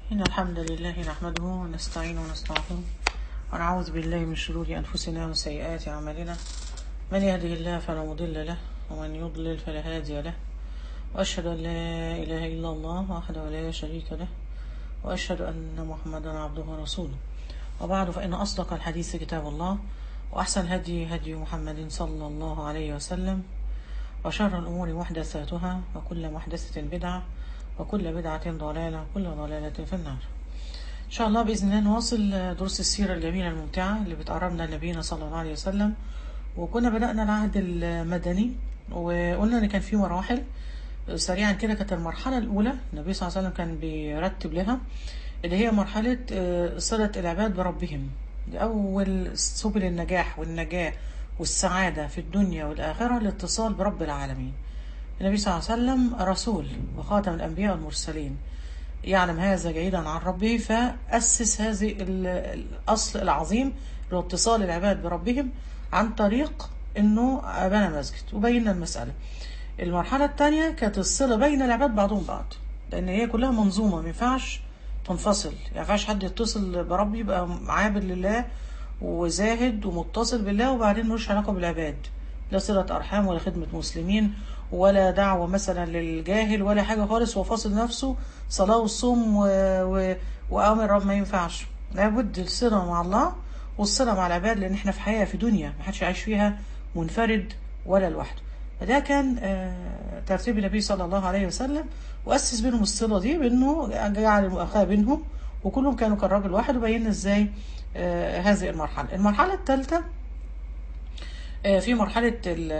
إن الحمد لله نحمده ونستعينه ونستغفره ونعوذ بالله من شرور أنفسنا وسيئات أعمالنا من يهده الله فلا مضل له ومن يضلل فلا هادي له وأشهد أن لا إله إلا الله وحده لا شريك له وأشهد أن محمدا عبده ورسوله وبعد فإن أصدق الحديث كتاب الله وأحسن الهدي هدي محمد صلى الله عليه وسلم وشر الأمور محدثاتها وكل محدثة بدعة وكل بدعة ضلالة وكل ضلالة في النار إن شاء الله بإذن الله نواصل دروس السيرة الجميلة الممتعة اللي بتقربنا لنبينا صلى الله عليه وسلم وكنا بدأنا العهد المدني وقلنا إن كان في مراحل سريعا كده كانت المرحلة الأولى النبي صلى الله عليه وسلم كان بيرتب لها اللي هي مرحلة صلة العباد بربهم دي أول سبل النجاح والنجاة والسعادة في الدنيا والآخرة الاتصال برب العالمين النبي صلى الله عليه وسلم رسول وخاتم الأنبياء والمرسلين يعلم هذا جيدا عن ربه فأسس هذه الأصل العظيم لاتصال العباد بربهم عن طريق أنه بنى مسجد وبينا المسألة المرحلة الثانية كانت الصلة بين العباد بعضهم بعض لأن هي كلها منظومة ما ينفعش تنفصل يعني ما ينفعش حد يتصل بربي يبقى عابد لله وزاهد ومتصل بالله وبعدين ملوش علاقة بالعباد لا صلة أرحام ولا خدمة مسلمين ولا دعوة مثلا للجاهل ولا حاجة خالص هو فاصل نفسه صلاة والصوم و... و... وأمر رب ما ينفعش لابد الصلة مع الله والصلة مع العباد لأن احنا في حياة في دنيا ما حدش عايش فيها منفرد ولا لوحده فده كان ترتيب النبي صلى الله عليه وسلم وأسس بينهم الصلة دي بأنه جعل المؤاخاة بينهم وكلهم كانوا كالراجل واحد وبينا ازاي هذه المرحلة المرحلة الثالثة في مرحلة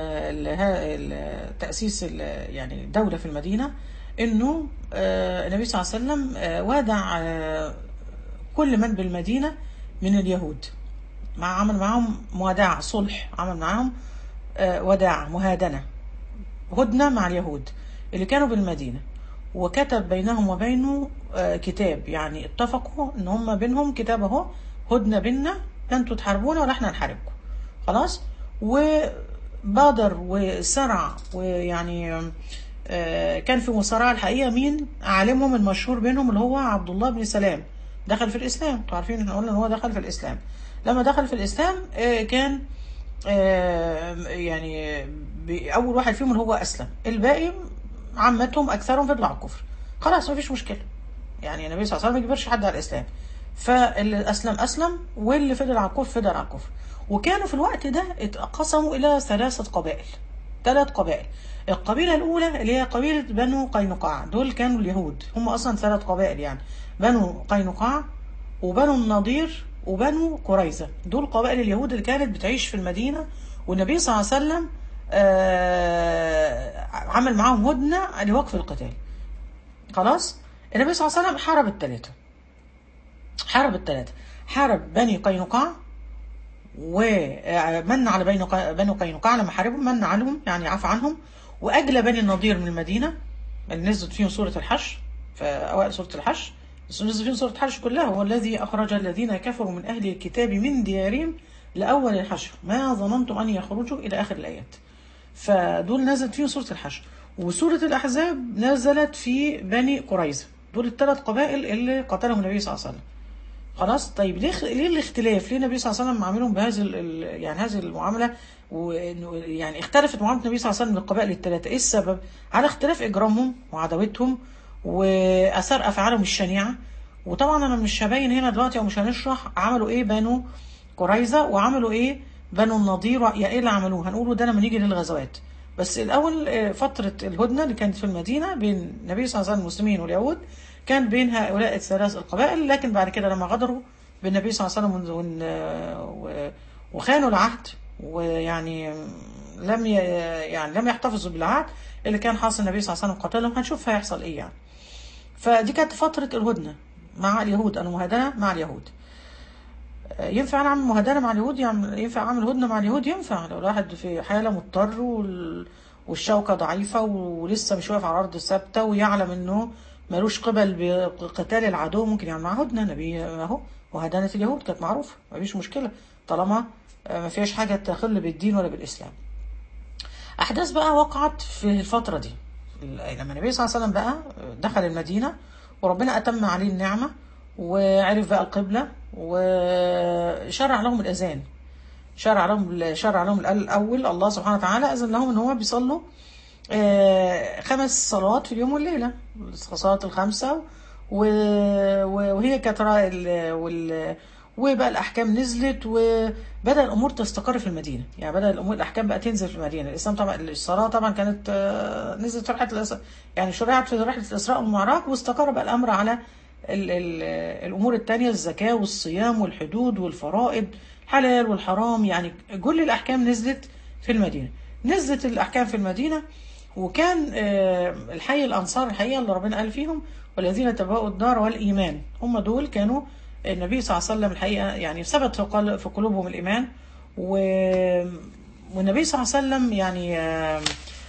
تأسيس يعني الدولة في المدينة انه النبي صلى الله عليه وسلم وادع كل من بالمدينة من اليهود مع عمل معهم موادعة صلح عمل معهم وداع مهادنة هدنة مع اليهود اللي كانوا بالمدينة وكتب بينهم وبينه كتاب يعني اتفقوا ان هم بينهم كتاب اهو هدنة بينا لا انتوا تحاربونا ولا احنا نحاربكم خلاص وبادر وسرع ويعني كان في مصارعة الحقيقة مين عالمهم المشهور بينهم اللي هو عبد الله بن سلام دخل في الإسلام انتوا عارفين احنا قلنا ان هو دخل في الإسلام لما دخل في الإسلام كان يعني أول واحد فيهم اللي هو أسلم الباقي عامتهم أكثرهم فضلوا على الكفر خلاص مفيش مشكلة يعني النبي صلى الله عليه وسلم ما يجبرش حد على الإسلام فاللي أسلم أسلم واللي فضل على الكفر فضل على الكفر وكانوا في الوقت ده اتقسموا إلى ثلاثة قبائل ثلاث قبائل القبيلة الأولى اللي هي قبيلة بنو قينقاع دول كانوا اليهود هم أصلا ثلاث قبائل يعني بنو قينقاع وبنو النضير وبنو قريظة دول قبائل اليهود اللي كانت بتعيش في المدينة والنبي صلى الله عليه وسلم آه عمل معاهم هدنة لوقف القتال خلاص النبي صلى الله عليه وسلم حارب الثلاثة حارب الثلاثة حارب بني قينقاع ومن على بني قينقاع لما حاربهم من عنهم يعني عفى عنهم وأجلى بني النضير من المدينة اللي نزلت فيهم سورة الحشر في أوائل سورة الحشر نزلت فيهم سورة الحشر كلها هو الذي أخرج الذين كفروا من أهل الكتاب من ديارهم لأول الحشر ما ظننتم أن يخرجوا إلى آخر الآيات فدول نزلت فيهم سورة الحشر وسورة الأحزاب نزلت في بني قريظة دول الثلاث قبائل اللي قتلهم النبي صلى الله عليه وسلم خلاص طيب ليه ليه الاختلاف؟ ليه النبي صلى الله عليه وسلم عاملهم بهذه يعني هذه المعامله وانه يعني اختلفت معامله النبي صلى الله عليه وسلم للقبائل الثلاثه، ايه السبب؟ على اختلاف اجرامهم وعداوتهم واثار افعالهم الشنيعه وطبعا انا مش هبين هنا دلوقتي او مش هنشرح عملوا ايه بنو قريظه وعملوا ايه بنو النضير يا ايه اللي عملوه هنقوله ده لما نيجي للغزوات بس الاول فتره الهدنه اللي كانت في المدينه بين النبي صلى الله عليه وسلم المسلمين واليهود كان بين هؤلاء الثلاث القبائل لكن بعد كده لما غدروا بالنبي صلى الله عليه وسلم وخانوا العهد ويعني لم يعني لم يحتفظوا بالعهد اللي كان حاصل النبي صلى الله عليه وسلم قتلهم هنشوف هيحصل ايه يعني فدي كانت فترة الهدنة مع اليهود المهادنة مع اليهود ينفع انا اعمل مهادنة مع اليهود يعني ينفع اعمل هدنة مع اليهود ينفع لو الواحد في حالة مضطر والشوكة ضعيفة ولسه مش واقف على الارض ثابتة ويعلم انه ملوش قبل بقتال العدو ممكن يعمل معاه هدنه نبي اهو وهدنه اليهود كانت معروفه مفيش مشكله طالما ما فيهاش حاجه تخل بالدين ولا بالاسلام. احداث بقى وقعت في الفتره دي لما النبي صلى الله عليه وسلم بقى دخل المدينه وربنا أتم عليه النعمة وعرف بقى القبلة وشرع لهم الأذان شرع لهم شرع لهم الأول الله سبحانه وتعالى أذن لهم إن هو بيصلوا آه، خمس صلوات في اليوم والليلة الصلوات الخمسة و- و- وهي كانت را- ال- وال وبقى الأحكام نزلت وبدأ الأمور تستقر في المدينة يعني بدأ الأمور الأحكام بقى تنزل في المدينة الإسلام طبعا الصلاة طبعا كانت آه، نزلت في رحلة الإس- يعني شرعت في رحلة الإسراء والمعراج واستقر بقى الأمر على ال ال الأمور التانية الزكاة والصيام والحدود والفرائض الحلال والحرام يعني كل الأحكام نزلت في المدينة نزلت الأحكام في المدينة وكان آه، الحي الأنصار الحقيقة اللي ربنا قال فيهم والذين تبوأوا الدار والإيمان هم دول كانوا النبي صلى الله عليه وسلم الحقيقة يعني ثبت في قل- في قلوبهم الإيمان و... والنبي صلى الله عليه وسلم يعني آه،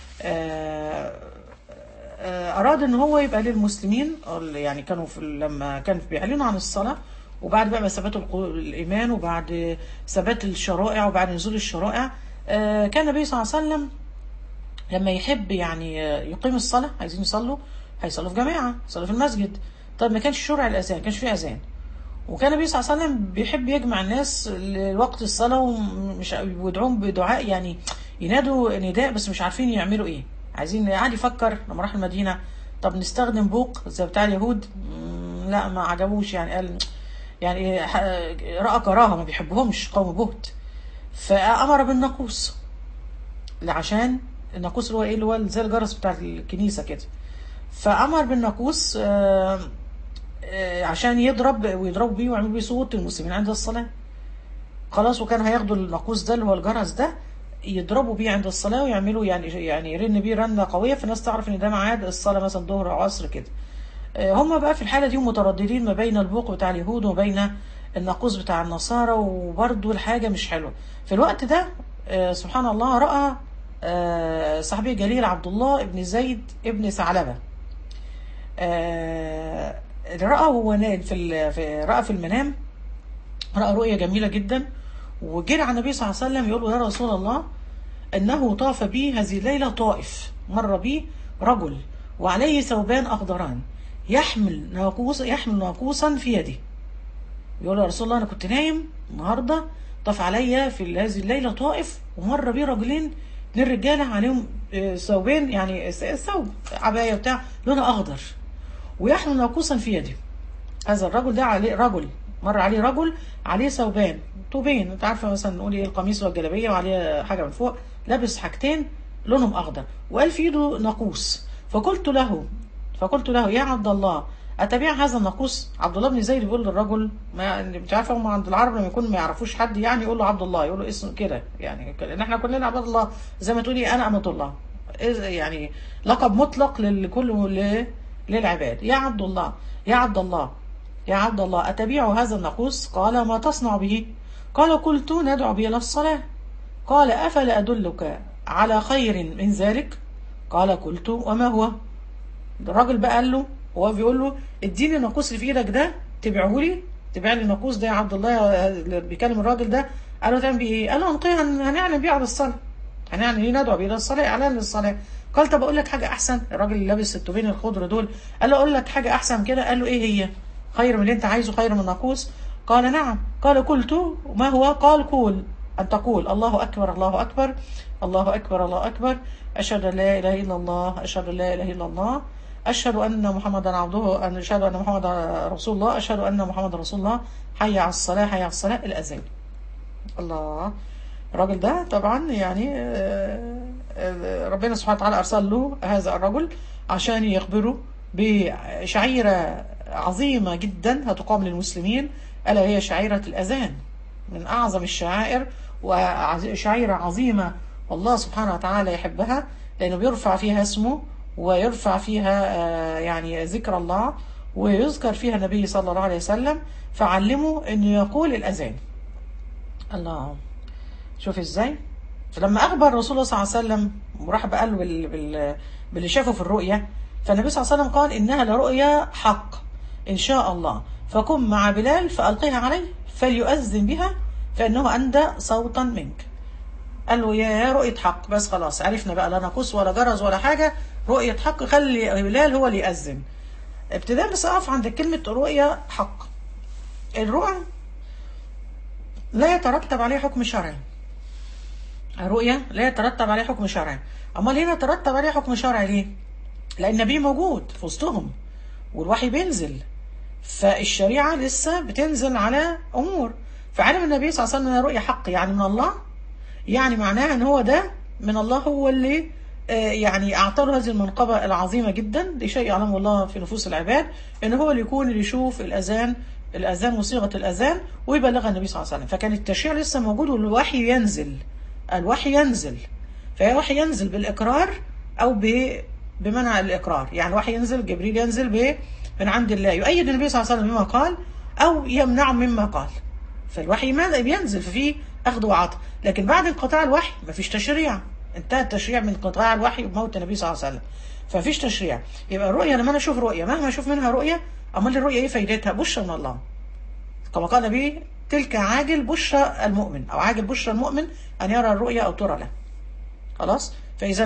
آه، آه، أراد إن هو يبقى للمسلمين يعني كانوا في لما كان بيعلنوا عن الصلاة وبعد بقى ما ثبتوا القو- الإيمان وبعد ثبات الشرائع وبعد نزول الشرائع آه، كان النبي صلى الله عليه وسلم لما يحب يعني يقيم الصلاة عايزين يصلوا هيصلوا في جماعة يصلوا في المسجد طيب ما كانش شرع الأذان ما كانش فيه أذان وكان النبي صلى الله عليه وسلم بيحب يجمع الناس لوقت الصلاة ومش ويدعوهم بدعاء يعني ينادوا نداء بس مش عارفين يعملوا ايه عايزين قاعد يفكر لما راح المدينة طب نستخدم بوق زي بتاع اليهود مم، لا ما عجبوش يعني قال يعني ح- رأى كراهة ما بيحبهمش قوم بهت فأمر بالناقوس عشان الناقوس اللي هو ايه اللي هو زي الجرس بتاع الكنيسة كده فأمر بالناقوس آه، آه، عشان يضرب ويضربوا بيه ويعملوا بيه صوت المسلمين عند الصلاة خلاص وكان هياخدوا الناقوس ده اللي هو الجرس ده يضربوا بيه عند الصلاة ويعملوا يعني يعني يرن بيه رنة قوية فالناس تعرف ان ده ميعاد الصلاة مثلا ظهر او عصر كده آه، هم بقى في الحالة دي مترددين ما بين البوق بتاع اليهود وما بين الناقوس بتاع النصارى وبرضه الحاجة مش حلوة في الوقت ده آه، سبحان الله رأى آه، صاحبي جليل عبد الله ابن زيد ابن ثعلبة آه، رأى وهو نايم في ال- في- رأى في المنام رأى رؤية جميلة جدا وجرى على النبي صلى الله عليه وسلم يقول له يا رسول الله انه طاف بي هذه الليله طائف مر بي رجل وعليه ثوبان اخضران يحمل ناقوس يحمل ناقوسا في يده يقول له يا رسول الله انا كنت نايم النهارده طاف عليا في هذه الليله طائف ومر بي رجلين اتنين رجاله عليهم آه، ثوبين يعني س- ثوب عبايه بتاع لونها اخضر ويحمل ناقوسا في يده هذا الرجل ده عليه رجل مر عليه رجل عليه ثوبان طوبين انت عارفه مثلا نقول ايه القميص والجلابيه وعليه حاجه من فوق لابس حاجتين لونهم اخضر وقال في ايده ناقوس فقلت له فقلت له يا عبد الله اتبع هذا الناقوس عبد الله بن زيد بيقول للرجل ما انت عارفه هم عند العرب لما يكون ما يعرفوش حد يعني يقول له عبد الله يقول له اسم كده يعني لان احنا كلنا عباد الله زي ما تقولي انا امه الله إذ- يعني لقب مطلق لكل ل- للعباد يا عبد الله يا عبد الله يا عبد الله أتبيع هذا الناقوس قال ما تصنع به قال قلت ندعو به إلى الصلاة قال أفلا أدلك على خير من ذلك قال قلت وما هو الراجل بقى قال له هو بيقول له اديني الناقوس اللي في ايدك ده تبيعه لي تبيع لي الناقوس ده يا عبد الله اللي بيكلم الراجل ده قال له تعمل بيه ايه؟ قال له هنقيه هن- هنعلن بيه على الصلاه هنعلن ايه ندعو بيه الى الصلاه اعلان للصلاه قال طب اقول لك حاجه احسن الراجل اللي لابس التوبين الخضر دول قال له اقول لك حاجه احسن كده قال له ايه هي؟ خير من اللي انت عايزه خير من الناقوس قال نعم قال قلت ما هو قال قول أن تقول الله أكبر الله أكبر الله أكبر الله أكبر أشهد أن لا إله إلا الله أشهد أن لا إله إلا الله أشهد أن محمدا عبده أن أشهد أن محمدا رسول الله أشهد أن محمدا رسول الله حي على الصلاة حي على الصلاة الأذان الله الراجل ده طبعا يعني آه، آه، ربنا سبحانه وتعالى أرسل له هذا الرجل عشان يخبره بشعيرة عظيمة جدا هتقام للمسلمين ألا هي شعيرة الأذان من أعظم الشعائر وشعيرة عظيمة والله سبحانه وتعالى يحبها لأنه بيرفع فيها اسمه ويرفع فيها آه، يعني ذكر الله ويذكر فيها النبي صلى الله عليه وسلم فعلموا أنه يقول الأذان الله شوف ازاي فلما اخبر رسول الله صلى الله عليه وسلم وراح بقى له بال... بال... باللي شافه في الرؤيا فالنبي صلى الله عليه وسلم قال انها لرؤيا حق ان شاء الله فقم مع بلال فالقيها عليه فليؤذن بها فانه اندى صوتا منك قال له يا رؤية حق بس خلاص عرفنا بقى لا نقص ولا جرز ولا حاجة رؤية حق خلي بلال هو اللي يأذن ابتداء بس اقف عند كلمه رؤيه حق الرؤى لا يترتب عليه حكم شرعي الرؤية لا يترتب عليه حكم شرعي أمال هنا يترتب عليه حكم شرعي ليه؟ لأن النبي موجود في وسطهم والوحي بينزل فالشريعة لسه بتنزل على أمور فعلم النبي صلى الله عليه وسلم أنها رؤية حق يعني من الله يعني معناها أن هو ده من الله هو اللي آه، يعني أعطى له هذه المنقبة العظيمة جدا دي شيء يعلمه الله في نفوس العباد أن هو اللي يكون اللي يشوف الأذان الأذان وصيغة الأذان ويبلغها النبي صلى الله عليه وسلم فكان التشريع لسه موجود والوحي ينزل الوحي ينزل فالوحي ينزل بالإقرار أو ب- بمنع الإقرار يعني الوحي ينزل جبريل ينزل ب من عند الله يؤيد النبي صلى الله عليه وسلم مما قال أو يمنعه مما قال فالوحي ماذا بينزل ففيه أخذ وعطاء لكن بعد انقطاع الوحي مفيش تشريع انتهى التشريع من انقطاع الوحي بموت النبي صلى الله عليه وسلم فمفيش تشريع يبقى الرؤية لما أنا أشوف رؤية مهما أشوف منها رؤية أمال الرؤية إيه فايدتها بشرى من الله كما قال النبي تلك عاجل بشرى المؤمن أو عاجل بشرى المؤمن أن يرى الرؤيا أو ترى له خلاص فإذا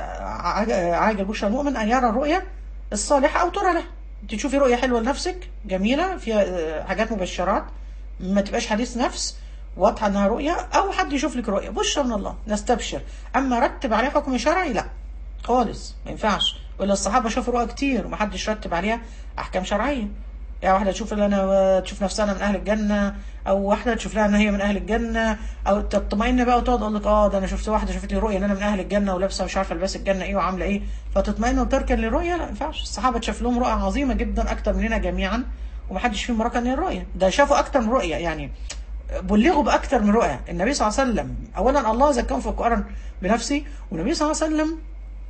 عاج- عاجل بشرى المؤمن أن يرى الرؤيا الصالحة أو ترى له انت تشوفي رؤية حلوة لنفسك جميلة فيها آه، حاجات مبشرات ما تبقاش حديث نفس واضحة انها رؤية او حد يشوف لك رؤية بشرى من الله نستبشر اما رتب عليها حكم شرعي لا خالص ما ينفعش ولا الصحابة شافوا رؤى كتير ومحدش رتب عليها احكام شرعية يعني واحدة تشوف ان انا تشوف نفسها أنا من اهل الجنة او واحدة تشوف لها ان هي من اهل الجنة او تطمئن بقى وتقعد تقول لك اه ده انا شفت واحدة شافت لي رؤية ان انا من اهل الجنة ولابسة مش عارفة لباس الجنة ايه وعاملة ايه فتطمئن وتركن للرؤية لا ما ينفعش الصحابة شاف لهم رؤى عظيمة جدا اكتر مننا جميعا ومحدش فيهم ركن للرؤية ده شافوا اكتر من رؤية يعني بلغوا باكتر من رؤية النبي صلى الله عليه وسلم اولا الله ذكرهم في القرآن بنفسه والنبي صلى الله عليه وسلم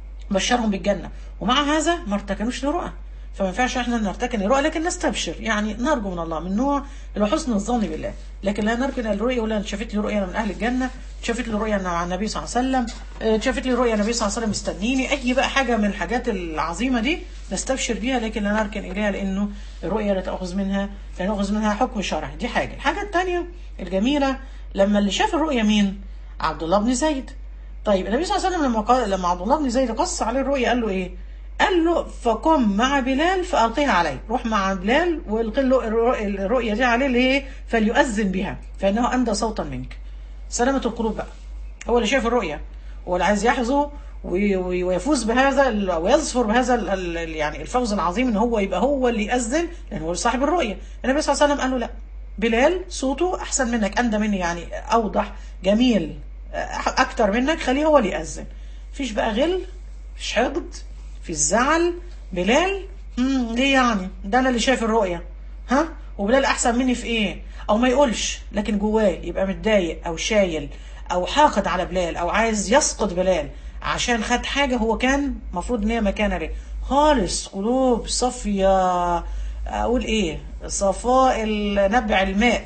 بشرهم بالجنة ومع هذا ما ارتكنوش لرؤى فما ينفعش احنا نرتكن لرؤى لكن نستبشر يعني نرجو من الله من نوع اللي هو حسن الظن بالله لكن لا نركن الرؤيا ولا شافت لي رؤيا أنا من اهل الجنه شافت لي رؤيا انا مع النبي صلى الله عليه وسلم اه، شافت لي رؤيا النبي صلى الله عليه وسلم مستنيني اي بقى حاجه من الحاجات العظيمه دي نستبشر بيها لكن لا نركن اليها لانه الرؤيا لا تاخذ منها لا ناخذ منها حكم شرعي دي حاجه الحاجه الثانيه الجميله لما اللي شاف الرؤيا مين عبد الله بن زيد طيب النبي صلى الله عليه وسلم لما قال لما عبد الله بن زيد قص عليه الرؤيا قال له ايه؟ قال له فقم مع بلال فألقيها عليه روح مع بلال والقي له الرؤ- الرؤيا دي عليه ليه فليؤذن بها فإنه أندى صوتا منك سلامة القلوب بقى هو اللي شاف الرؤيا هو اللي عايز يحظو وي- وي- ويفوز بهذا ال- ويظفر بهذا ال- ال- يعني الفوز العظيم ان هو يبقى هو اللي يأذن لان هو صاحب الرؤيا النبي صلى الله عليه وسلم قال له لا بلال صوته احسن منك اندى مني يعني اوضح جميل أح- اكتر منك خليه هو اللي يأذن مفيش بقى غل مفيش حقد في الزعل بلال مم ليه يعني ده انا اللي شايف الرؤيا ها وبلال احسن مني في ايه او ما يقولش لكن جواه يبقى متضايق او شايل او حاقد على بلال او عايز يسقط بلال عشان خد حاجه هو كان المفروض ان هي مكانه ليه خالص قلوب صافيه اقول ايه صفاء نبع الماء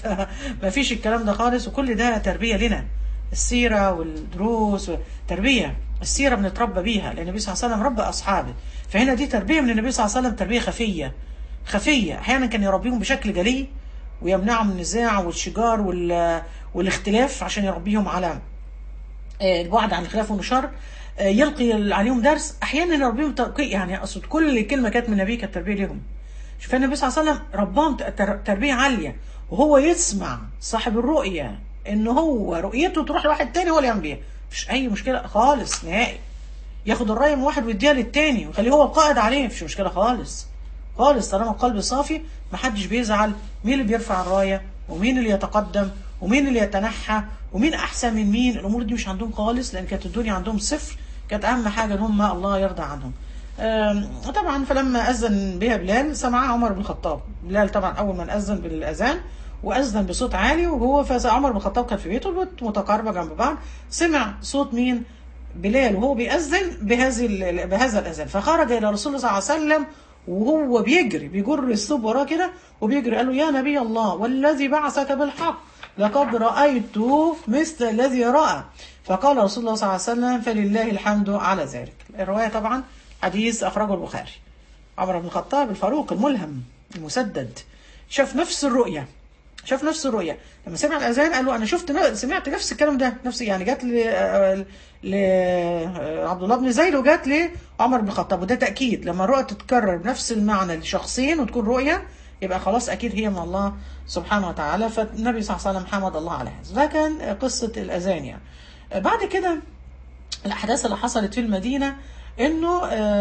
ما فيش الكلام ده خالص وكل ده تربيه لنا السيره والدروس والتربيه السيره بنتربى بيها لان النبي صلى الله عليه وسلم ربى اصحابه فهنا دي تربيه من النبي صلى الله عليه وسلم تربيه خفيه خفيه احيانا كان يربيهم بشكل جلي ويمنعهم من النزاع والشجار وال... والاختلاف عشان يربيهم على آه، البعد عن الخلاف والنشر آه، يلقي عليهم درس احيانا يربيهم ترقية يعني اقصد كل كلمه كانت من النبي كانت تربيه لهم شوف النبي صلى الله عليه وسلم رباهم تر- تربيه عاليه وهو يسمع صاحب الرؤيه ان هو رؤيته تروح لواحد تاني هو اللي يعمل بيها مفيش اي مشكله خالص نهائي ياخد الرايه من واحد ويديها للتاني ويخليه هو القائد عليه مفيش مشكله خالص خالص طالما القلب صافي محدش بيزعل مين اللي بيرفع الرايه ومين اللي يتقدم ومين اللي يتنحى ومين احسن من مين الامور دي مش عندهم خالص لان كانت الدنيا عندهم صفر كانت اهم حاجه ان هم الله يرضى عنهم آم، طبعا فلما اذن بها بلال سمعها عمر بن الخطاب بلال طبعا اول من اذن بالاذان واذن بصوت عالي وهو فعمر بن الخطاب كان في بيته البيوت متقاربه جنب بعض سمع صوت مين بلال وهو بيأذن بهذه ال- بهذا الأذان فخرج إلى رسول الله صلى الله عليه وسلم وهو بيجري بيجر الثوب وراه كده وبيجري قال له يا نبي الله والذي بعثك بالحق لقد رأيت مثل الذي رأى فقال رسول الله صلى الله عليه وسلم فلله الحمد على ذلك الرواية طبعا حديث أخرجه البخاري عمر بن الخطاب الفاروق الملهم المسدد شاف نفس الرؤية شاف نفس الرؤيه لما سمع الاذان قال له انا شفت ن- سمعت نفس الكلام ده نفس يعني جات لي آه، ل آه، عبد الله بن زيد وجات لي عمر بن الخطاب وده تاكيد لما الرؤيه تتكرر بنفس المعنى لشخصين وتكون رؤيه يبقى خلاص اكيد هي من الله سبحانه وتعالى فالنبي صلى الله عليه وسلم حمد الله على هذا ده كان قصه الاذان يعني آه، بعد كده الاحداث اللي حصلت في المدينه انه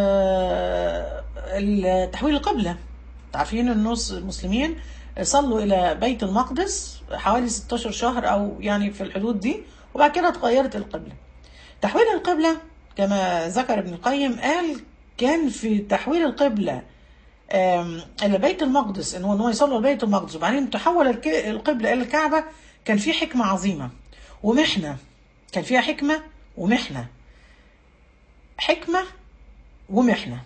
آه، ال- تحويل القبله عارفين ان نص المسلمين صلوا الى بيت المقدس حوالي 16 شهر او يعني في الحدود دي وبعد كده اتغيرت القبله تحويل القبله كما ذكر ابن القيم قال كان في تحويل القبله آم، الى بيت المقدس ان هو ان هو يصلوا لبيت المقدس وبعدين تحول الك- القبله الى الكعبه كان في حكمه عظيمه ومحنه كان فيها حكمه ومحنه حكمه ومحنه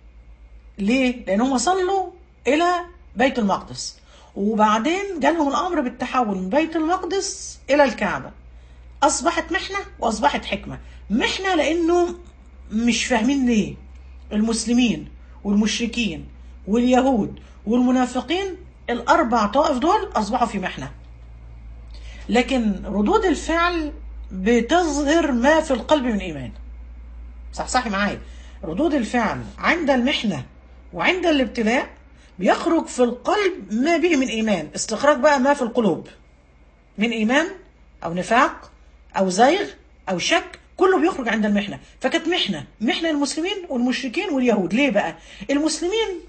ليه؟ لأن هم صلوا إلى بيت المقدس وبعدين جالهم الأمر بالتحول من بيت المقدس إلى الكعبة أصبحت محنة وأصبحت حكمة محنة لأنه مش فاهمين ليه المسلمين والمشركين واليهود والمنافقين الأربع طائف دول أصبحوا في محنة لكن ردود الفعل بتظهر ما في القلب من إيمان صح صحي معايا ردود الفعل عند المحنة وعند الابتلاء بيخرج في القلب ما به من إيمان استخراج بقى ما في القلوب من إيمان أو نفاق أو زيغ أو شك كله بيخرج عند المحنة فكانت محنة محنة المسلمين والمشركين واليهود ليه بقى المسلمين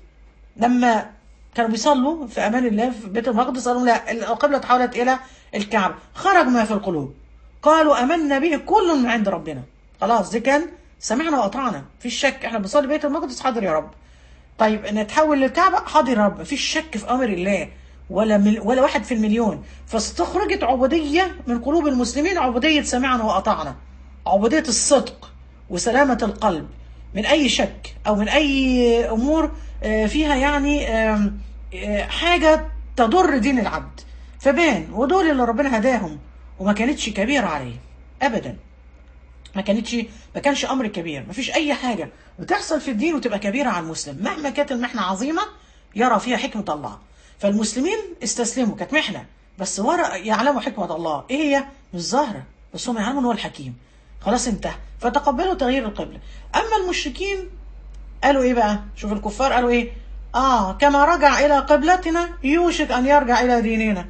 لما كانوا بيصلوا في امان الله في بيت المقدس قالوا لا القبله تحولت الى الكعبه خرج ما في القلوب قالوا امنا به كل من عند ربنا خلاص دي كان سمعنا واطعنا في شك احنا بنصلي بيت المقدس حاضر يا رب طيب نتحول للكعبه حاضر يا رب مفيش شك في امر الله ولا مل ولا واحد في المليون فاستخرجت عبوديه من قلوب المسلمين عبوديه سمعنا واطعنا عبوديه الصدق وسلامه القلب من اي شك او من اي امور آه، فيها يعني آم، آه، حاجه تضر دين العبد فبان ودول اللي ربنا هداهم وما كانتش كبيره عليه ابدا ما كانتش ما كانش امر كبير ما فيش اي حاجه بتحصل في الدين وتبقى كبيره على المسلم مهما كانت المحنه عظيمه يرى فيها حكمه الله فالمسلمين استسلموا كانت محنه بس ورا يعلموا حكمه الله ايه هي مش ظاهره بس هم يعلموا ان هو الحكيم خلاص انتهى فتقبلوا تغيير القبله اما المشركين قالوا ايه بقى شوف الكفار قالوا ايه اه كما رجع الى قبلتنا يوشك ان يرجع الى ديننا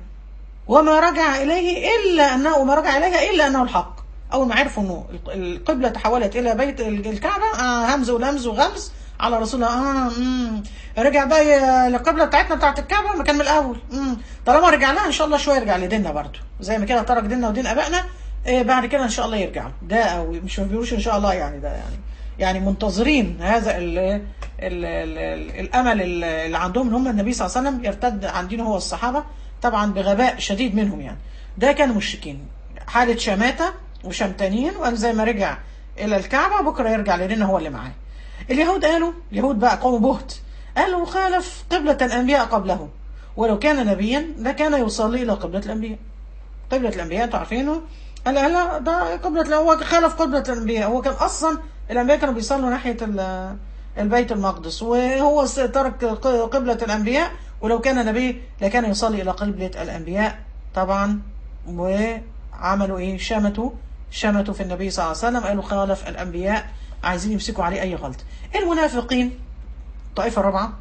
وما رجع اليه الا انه وما رجع اليها الا انه الحق اول ما عرفوا انه القبله تحولت الى بيت الكعبه آه همز ولمز وغمز على رسول الله اه مم. رجع بقى القبله بتاعتنا بتاعت الكعبه ما كان من الاول مم. طالما رجع لها ان شاء الله شويه يرجع لديننا برضه زي ما كده ترك ديننا ودين ابائنا إيه بعد كده ان شاء الله يرجع ده او مش ما بيقولوش ان شاء الله يعني ده يعني يعني منتظرين هذا ال ال ال ال الامل ال- اللي عندهم ان هم النبي صلى الله عليه وسلم يرتد عن دينه هو الصحابه طبعا بغباء شديد منهم يعني ده كانوا مشركين حاله شماته وشمتانين وقال زي ما رجع الى الكعبه بكره يرجع لديننا هو اللي معاه اليهود قالوا اليهود بقى قوم بهت قالوا خالف قبلة الأنبياء قبله ولو كان نبيا لكان يصلي إلى قبلة الأنبياء قبلة الأنبياء انتوا عارفينه قال لا ده قبلة هو خالف قبلة الأنبياء هو كان أصلا الأنبياء كانوا بيصلوا ناحية ال- البيت المقدس وهو س- ترك ق- قبلة الأنبياء ولو كان نبي لكان يصلي إلى قبلة الأنبياء طبعا وعملوا إيه شمتوا شمتوا في النبي صلى الله عليه وسلم قالوا خالف الأنبياء عايزين يمسكوا عليه أي غلط المنافقين الطائفة الرابعة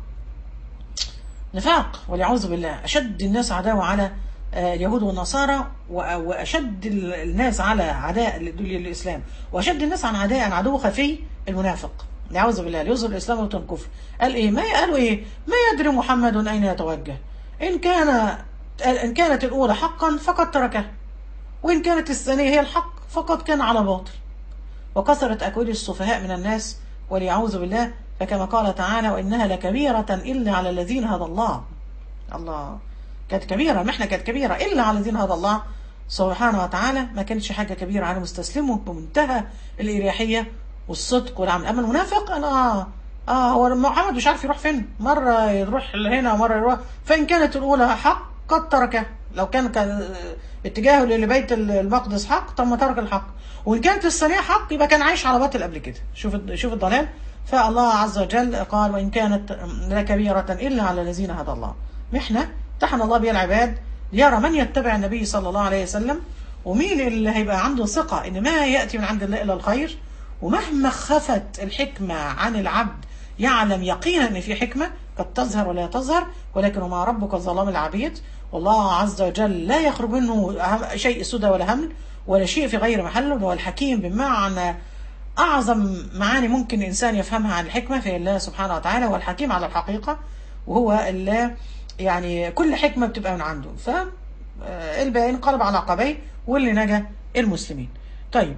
نفاق والعياذ بالله أشد الناس عداوة على آه، اليهود والنصارى و- وأشد ال- الناس على عداء ل- للإسلام وأشد الناس عن عداء عن عدو خفي المنافق نعوذ بالله ليظهر الإسلام ويبطن الكفر قال إيه ما قالوا إيه ما يدري محمد أين يتوجه إن كان إن كانت الأولى حقا فقد تركها وإن كانت الثانية هي الحق فقد كان على باطل وكثرت أكواد السفهاء من الناس والعياذ بالله فكما قال تعالى وإنها لكبيرة إلا على الذين هدى الله الله كانت كبيرة المحنة كانت كبيرة إلا على الذين هدى الله سبحانه وتعالى ما كانتش حاجة كبيرة على مستسلمه بمنتهى الإريحية والصدق والعمل أما المنافق أنا آه آه هو محمد مش عارف يروح فين مرة يروح لهنا ومرة يروح فإن كانت الأولى حق قد تركه لو كان كان اتجاهه لبيت المقدس حق طب ما ترك الحق وإن كانت الثانية حق يبقى كان عايش على باطل قبل كده شوف شوف الضلال فالله عز وجل قال وإن كانت لكبيرة إلا على الذين هدى الله محنة امتحن الله بها العباد يرى من يتبع النبي صلى الله عليه وسلم ومين اللي هيبقى عنده ثقة ان ما يأتي من عند الله الا الخير ومهما خفت الحكمة عن العبد يعلم يقينا ان في حكمة قد تظهر ولا تظهر ولكن وما ربك ظلام العبيد والله عز وجل لا يخرج منه شيء سدى ولا همل ولا شيء في غير محله وهو الحكيم بمعنى أعظم معاني ممكن الإنسان يفهمها عن الحكمة في الله سبحانه وتعالى هو الحكيم على الحقيقة وهو اللي يعني كل حكمة بتبقى من عنده فالباقي انقلب على عقبيه واللي نجا المسلمين طيب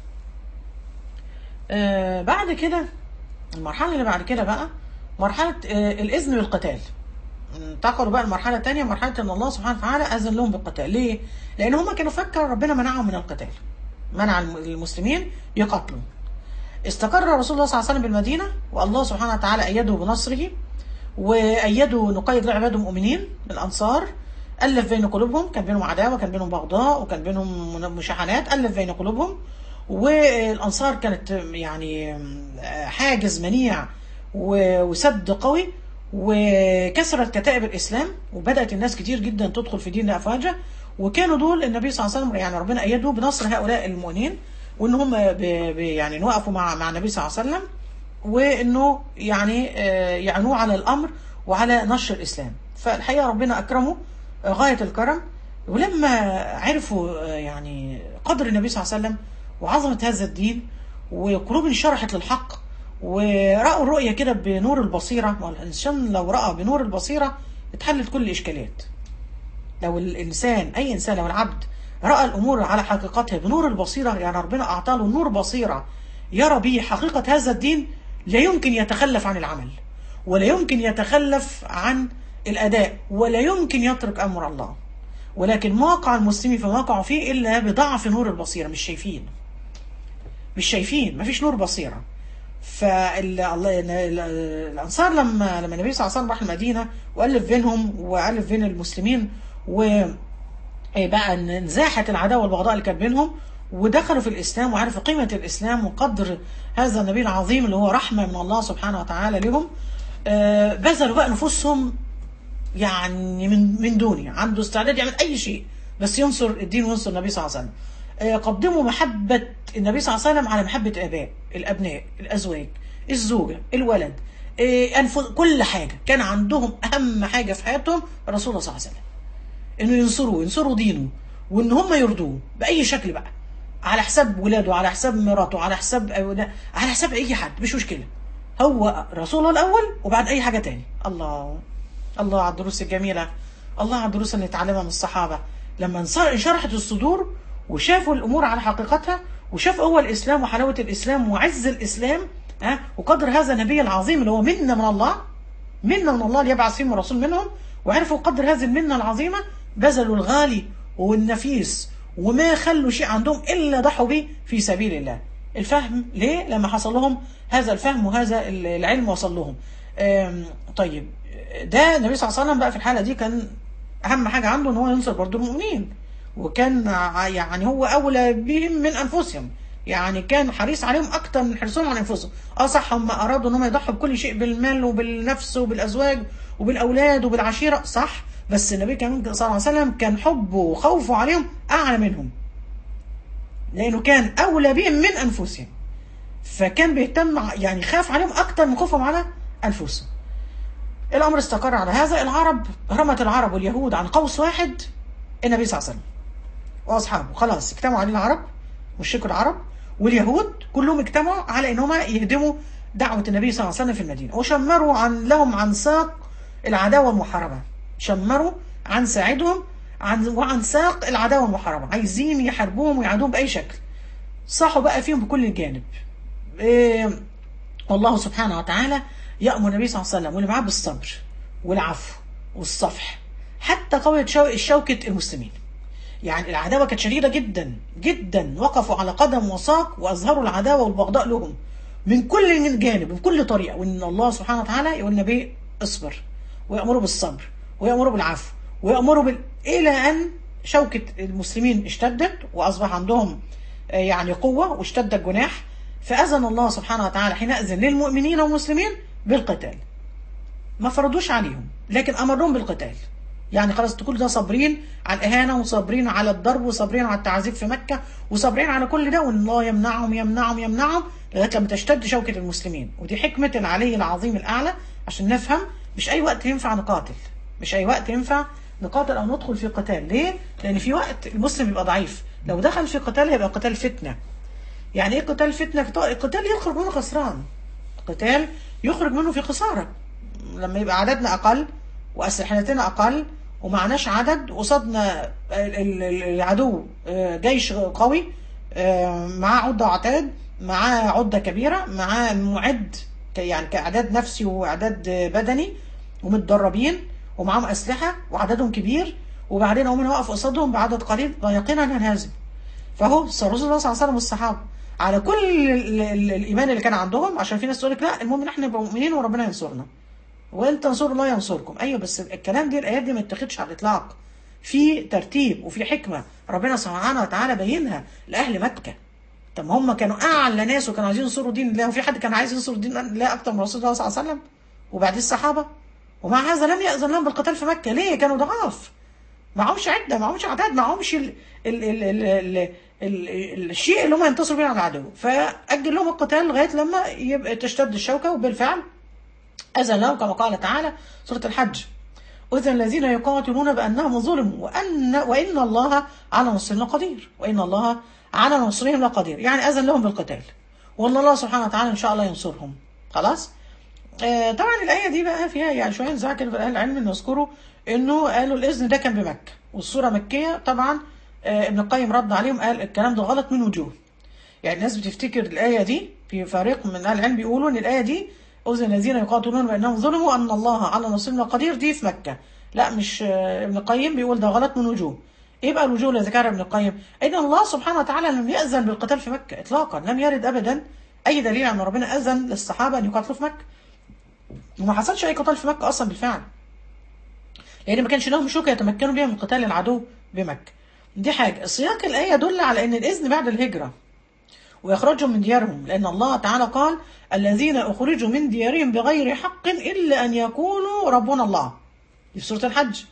آه بعد كده المرحلة اللي بعد كده بقى مرحلة آه الإذن بالقتال انتقلوا بقى المرحلة الثانية مرحلة أن الله سبحانه وتعالى أذن لهم بالقتال ليه؟ لأن هم كانوا فكروا ربنا منعهم من القتال منع المسلمين يقاتلوا استقر رسول الله صلى الله عليه وسلم بالمدينة والله سبحانه وتعالى أيده بنصره وأيده نقيد لعباده المؤمنين الأنصار ألف بين قلوبهم كان بينهم عداوة كان بينهم بغضاء وكان بينهم مشاحنات ألف بين قلوبهم والأنصار كانت يعني حاجز منيع وسد قوي وكسرت كتائب الإسلام وبدأت الناس كتير جدا تدخل في دين أفواجا وكانوا دول النبي صلى الله عليه وسلم يعني ربنا أيده بنصر هؤلاء المؤمنين وان هم يعني وقفوا مع مع النبي صلى الله عليه وسلم وانه يعني يعنوه على الامر وعلى نشر الاسلام فالحقيقه ربنا اكرمه غايه الكرم ولما عرفوا يعني قدر النبي صلى الله عليه وسلم وعظمه هذا الدين وقلوب انشرحت للحق ورأوا الرؤية كده بنور البصيرة والإنسان لو رأى بنور البصيرة اتحلت كل الإشكاليات لو الإنسان أي إنسان لو العبد رأى الأمور على حقيقتها بنور البصيرة يعني ربنا أعطاه له نور بصيرة يرى به حقيقة هذا الدين لا يمكن يتخلف عن العمل ولا يمكن يتخلف عن الأداء ولا يمكن يترك أمر الله ولكن موقع المسلمين في موقعه فيه إلا بضعف نور البصيرة مش شايفين مش شايفين مفيش نور بصيرة فالأنصار لما لما النبي صلى الله عليه وسلم راح المدينة وألف بينهم وألف بين المسلمين و بقى انزاحت العداوه والبغضاء اللي كانت بينهم ودخلوا في الاسلام وعرفوا قيمه الاسلام وقدر هذا النبي العظيم اللي هو رحمه من الله سبحانه وتعالى لهم بذلوا بقى نفوسهم يعني من من دوني عنده استعداد يعمل اي شيء بس ينصر الدين وينصر النبي صلى الله عليه وسلم قدموا محبه النبي صلى الله عليه وسلم على محبه الاباء الابناء الازواج الزوجه الولد كل حاجه كان عندهم اهم حاجه في حياتهم الرسول صلى الله عليه وسلم انه ينصروا ينصروا دينه وان هم يرضوه باي شكل بقى على حساب ولاده على حساب مراته على حساب على حساب اي حد مش مشكله هو رسول الله الاول وبعد اي حاجه تاني الله الله على الدروس الجميله الله على الدروس اللي نتعلمها من الصحابه لما انشرحت الصدور وشافوا الامور على حقيقتها وشاف هو الاسلام وحلاوه الاسلام وعز الاسلام ها وقدر هذا النبي العظيم اللي هو منا من الله منا من الله ليبعث فيهم رسول منهم وعرفوا قدر هذه المنه العظيمه بذلوا الغالي والنفيس وما خلوا شيء عندهم إلا ضحوا به في سبيل الله الفهم ليه لما حصل لهم هذا الفهم وهذا العلم وصل لهم طيب ده النبي صلى الله عليه وسلم بقى في الحالة دي كان أهم حاجة عنده إن هو ينصر برضه المؤمنين وكان يعني هو أولى بهم من أنفسهم يعني كان حريص عليهم أكتر من حرصهم على أنفسهم أه صح هم أرادوا إن هم يضحوا بكل شيء بالمال وبالنفس وبالأزواج وبالأولاد وبالعشيرة صح بس النبي كان صلى الله عليه وسلم كان حبه وخوفه عليهم أعلى منهم لأنه كان أولى بهم من أنفسهم فكان بيهتم يعني خاف عليهم أكتر من خوفهم على أنفسهم الأمر استقر على هذا العرب رمت العرب واليهود عن قوس واحد النبي صلى الله عليه وسلم وأصحابه خلاص اجتمعوا عليه العرب مشركوا العرب واليهود كلهم اجتمعوا على ان هم يهدموا دعوة النبي صلى الله عليه وسلم في المدينة وشمروا عن لهم عن ساق العداوة المحاربة شمروا عن ساعدهم عن وعن ساق العداوة المحاربة عايزين يحاربوهم ويعادوهم بأي شكل صحوا بقى فيهم بكل الجانب إيه والله سبحانه وتعالى يأمر النبي صلى الله عليه وسلم واللي معاه بالصبر والعفو والصفح حتى قوية شوكة المسلمين يعني العداوة كانت شديدة جدا جدا وقفوا على قدم وساق وأظهروا العداوة والبغضاء لهم من كل جانب من كل طريقة وإن الله سبحانه وتعالى يقول النبي اصبر ويأمره بالصبر ويأمره بالعفو ويأمره بال... إلى أن شوكة المسلمين اشتدت وأصبح عندهم يعني قوة واشتد الجناح فأذن الله سبحانه وتعالى حينئذ للمؤمنين والمسلمين بالقتال ما فرضوش عليهم لكن أمرهم بالقتال يعني خلاص كل ده صابرين على الاهانه وصابرين على الضرب وصابرين على التعذيب في مكه وصابرين على كل ده وان الله يمنعهم يمنعهم يمنعهم لغايه لما تشتد شوكه المسلمين ودي حكمه العلي العظيم الاعلى عشان نفهم مش اي وقت ينفع نقاتل مش اي وقت ينفع نقاتل او ندخل في قتال ليه لان في وقت المسلم يبقى ضعيف لو دخل في قتال هيبقى قتال فتنه يعني ايه قتال فتنه قتال يخرج منه خسران قتال يخرج منه في خساره لما يبقى عددنا اقل واسلحتنا اقل ومعناش عدد قصادنا ال- ال- العدو آه، جيش قوي آه، معاه عده عتاد معاه عده كبيره معاه معد ك- يعني كاعداد نفسي واعداد بدني ومتدربين ومعاهم اسلحه وعددهم كبير وبعدين هم واقف قصادهم بعدد قليل يقينا هنهزم فهو الرسول صلى الله عليه وسلم والصحابه على كل ال- ال- الايمان اللي كان عندهم عشان في ناس تقول لك لا المهم ان احنا نبقى مؤمنين وربنا ينصرنا وان تنصروا الله ينصركم ايوه بس الكلام دي الايات دي ما تتاخدش على الاطلاق في ترتيب وفي حكمه ربنا سبحانه وتعالى بينها لاهل مكه طب ما هم كانوا اعلى ناس وكانوا عايزين ينصروا دين الله وفي حد كان عايز ينصر دين الله اكتر من رسول الله صلى الله عليه وسلم وبعدين الصحابه ومع هذا لم يأذن لهم بالقتال في مكه ليه كانوا ضعاف معهمش عده معهمش اعداد معهمش ال ال ال ال ال ال ال الشيء اللي هم ينتصروا بيه على العدو فاجل لهم القتال لغايه لما يبقى تشتد الشوكه وبالفعل اذن لهم كما قال تعالى سوره الحج اذن الذين يقاتلون بانهم ظلموا وان وان الله على نصرهم لقدير وان الله على نصرهم لقدير يعني اذن لهم بالقتال وان الله سبحانه وتعالى ان شاء الله ينصرهم خلاص آه، طبعا الآية دي بقى فيها يعني شوية نزاع كده في أهل العلم إن يذكروا إنه قالوا الإذن ده كان بمكة والصورة مكية طبعا آه، ابن القيم رد عليهم قال الكلام ده غلط من وجوه يعني الناس بتفتكر الآية دي في فريق من أهل العلم بيقولوا إن الآية دي أذن الذين يقاتلون بأنهم ظلموا أن الله على نصرهم قدير دي في مكة لا مش آه، ابن القيم بيقول ده غلط من وجوه ايه بقى الوجوه اللي ذكرها ابن القيم؟ ان الله سبحانه وتعالى لم يأذن بالقتال في مكة اطلاقا لم يرد ابدا اي دليل ان ربنا اذن للصحابه ان يقاتلوا في مكة وما حصلش اي قتال في مكه اصلا بالفعل لان ما كانش لهم شوكه يتمكنوا بيها من قتال العدو بمكه دي حاجه سياق الايه يدل على ان الاذن بعد الهجره ويخرجهم من ديارهم لان الله تعالى قال الذين اخرجوا من ديارهم بغير حق الا ان يقولوا ربنا الله دي في سوره الحج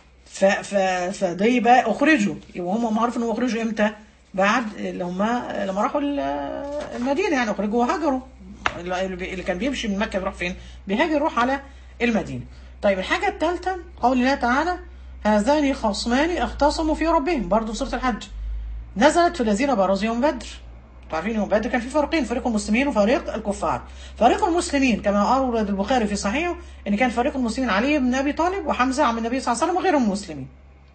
ف ف فده يبقى اخرجوا يبقى هم معروف انهم اخرجوا امتى؟ بعد لما لما راحوا ال- المدينه يعني اخرجوا وهاجروا اللي بي- اللي كان بيمشي من مكه بيروح فين؟ بيهاجر يروح على المدينه. طيب الحاجه الثالثه قول الله تعالى هذان خصمان اختصموا في ربهم برضه في سوره الحج. نزلت في الذين برزوا يوم بدر. انتوا عارفين يوم بدر كان في فريقين فريق المسلمين وفريق الكفار. فريق المسلمين كما اورد البخاري في صحيحه ان كان فريق المسلمين علي بن ابي طالب وحمزه عم النبي صلى الله عليه وسلم وغيرهم المسلمين.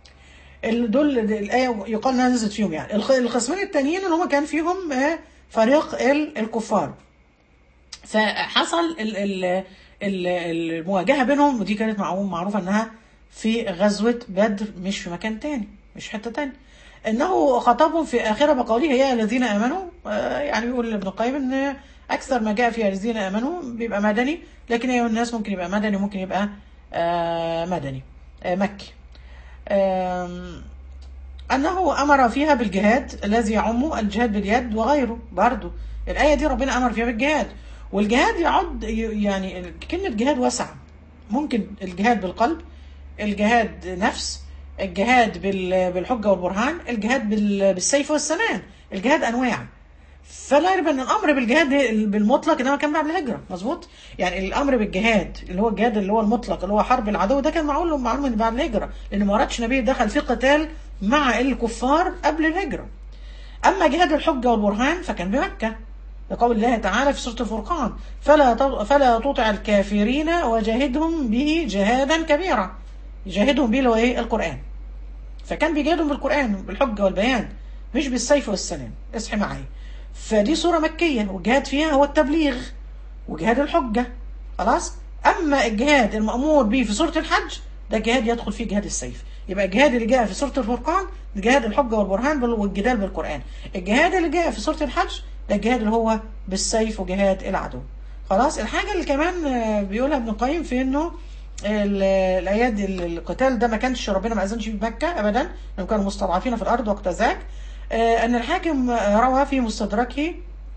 ال- دول الايه يقال انها نزلت فيهم يعني الخ- الخصمين التانيين اللي هم كان فيهم آه، فريق ال- الكفار فحصل ال ال ال المواجهه بينهم ودي كانت معروف- معروفه انها في غزوه بدر مش في مكان تاني مش في حته تاني انه خطبهم في اخره بقوله يا الذين امنوا آه، يعني بيقول ابن القيم ان اكثر ما جاء في الذين امنوا بيبقى مدني لكن ايها الناس ممكن يبقى مدني ممكن يبقى آه، مدني آه، مكي آم، أنه أمر فيها بالجهاد الذي يعم الجهاد باليد وغيره برضو الآية دي ربنا أمر فيها بالجهاد والجهاد يعد يعني كلمة جهاد واسعة ممكن الجهاد بالقلب الجهاد نفس الجهاد بال- بالحجة والبرهان الجهاد بال- بالسيف والسنان الجهاد أنواع فلا يريب ان الامر بالجهاد بالمطلق انما كان بعد الهجره مظبوط يعني الامر بالجهاد اللي هو الجهاد اللي هو المطلق اللي هو حرب العدو ده كان معلوم معلوم من بعد الهجره لان ما وردش نبي دخل في قتال مع الكفار قبل الهجره اما جهاد الحجه والبرهان فكان بمكه لقول الله تعالى في سوره الفرقان فلا ت- فلا تطع الكافرين وجاهدهم به جهادا كبيرا يجاهدهم به اللي هو ايه القران فكان بيجاهدهم بالقرآن بالحجة والبيان مش بالسيف والسنان اصحي معايا فدي سورة مكية والجهاد فيها هو التبليغ وجهاد الحجة خلاص أما الجهاد المأمور به في سورة الحج ده جهاد يدخل فيه جهاد السيف يبقى الجهاد اللي جاء في سورة الفرقان جهاد الحجة والبرهان بال- والجدال بالقرآن الجهاد اللي جاء في سورة الحج ده الجهاد اللي هو بالسيف وجهاد العدو خلاص الحاجة اللي كمان آه، بيقولها ابن القيم في انه ال- الايات دي القتال ده ما كانش ربنا ما اذنش في مكه ابدا لانهم كانوا مستضعفين في الارض وقت ذاك آه، ان الحاكم آه، روى في مستدركه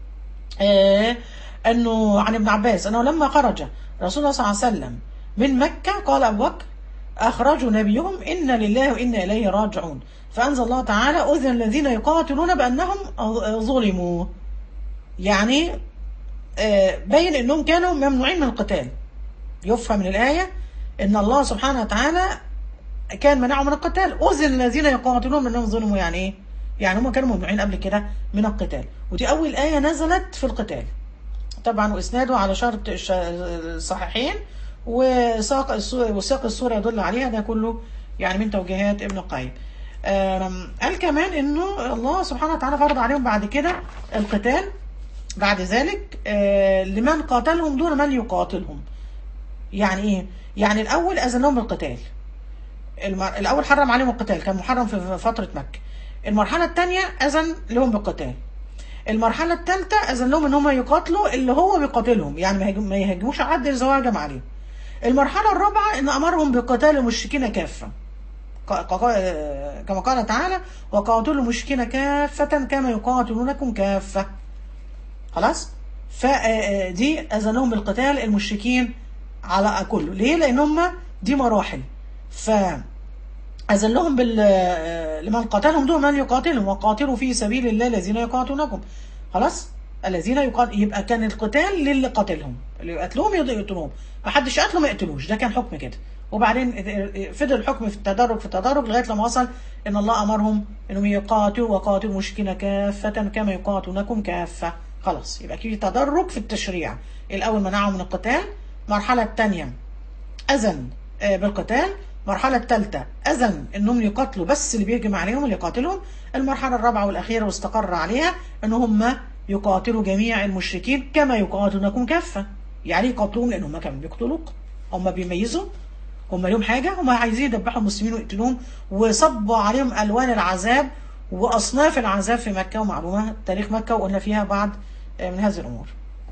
آه، انه عن ابن عباس انه لما خرج رسول الله صلى الله عليه وسلم من مكه قال ابو بكر أخرجوا نبيهم إن لله وإنا إليه راجعون فأنزل الله تعالى أذن الذين يقاتلون بأنهم ظلموا يعني آه، بين أنهم كانوا ممنوعين من القتال يفهم من الآية أن الله سبحانه وتعالى كان منعهم من القتال أذن الذين يقاتلون بأنهم ظلموا يعني إيه؟ يعني هم كانوا ممنوعين قبل كده من القتال ودي أول آية نزلت في القتال طبعا وإسناده على شرط الش- الصحيحين وساق السو- وساق السورة يدل عليها ده كله يعني من توجيهات ابن القيم آم، قال كمان انه الله سبحانه وتعالى فرض عليهم بعد كده القتال بعد ذلك آه، لمن قاتلهم دون من يقاتلهم يعني ايه يعني الاول اذن لهم بالقتال المر... الاول حرم عليهم القتال كان محرم في فتره مكه المرحله الثانيه اذن لهم بالقتال المرحله الثالثه اذن لهم ان هم يقاتلوا اللي هو بيقاتلهم يعني ما يهاجم- ما يهاجموش حد اذا هو هجم عليهم المرحله الرابعه ان امرهم بقتال المشركين كافه ق- ق- كما قال تعالى وقاتلوا المشركين كافة كما يقاتلونكم كافة خلاص فدي أذنهم بالقتال المشركين على كله ليه لأن هم دي مراحل ف أذلهم بال لمن قاتلهم دون من يقاتلهم وقاتلوا في سبيل الله الذين يقاتلونكم خلاص الذين يقاتل يبقى كان القتال للي قاتلهم اللي يقتلوهم يقدروا يقتلوهم ما حدش قتله ما يقتلوش ده كان حكم كده وبعدين فضل الحكم في التدرج في التدرج لغايه لما وصل ان الله امرهم انهم يقاتلوا وقاتلوا المشركين كافه كما يقاتلونكم كافه خلاص يبقى في تدرج في التشريع الاول منعهم من القتال المرحله الثانيه أذن آه، بالقتال المرحلة الثالثة أذن أنهم يقاتلوا بس اللي بيهجم عليهم اللي يقاتلهم المرحلة الرابعة والأخيرة واستقر عليها أن هم يقاتلوا جميع المشركين كما يقاتلونكم كافة يعني يقاتلوهم لأن هم كانوا بيقتلوك هم بيميزوا هم لهم حاجة هم عايزين يدبحوا المسلمين ويقتلوهم وصبوا عليهم ألوان العذاب وأصناف العذاب في مكة ومعلومة تاريخ مكة وقلنا فيها بعض آه، من هذه الأمور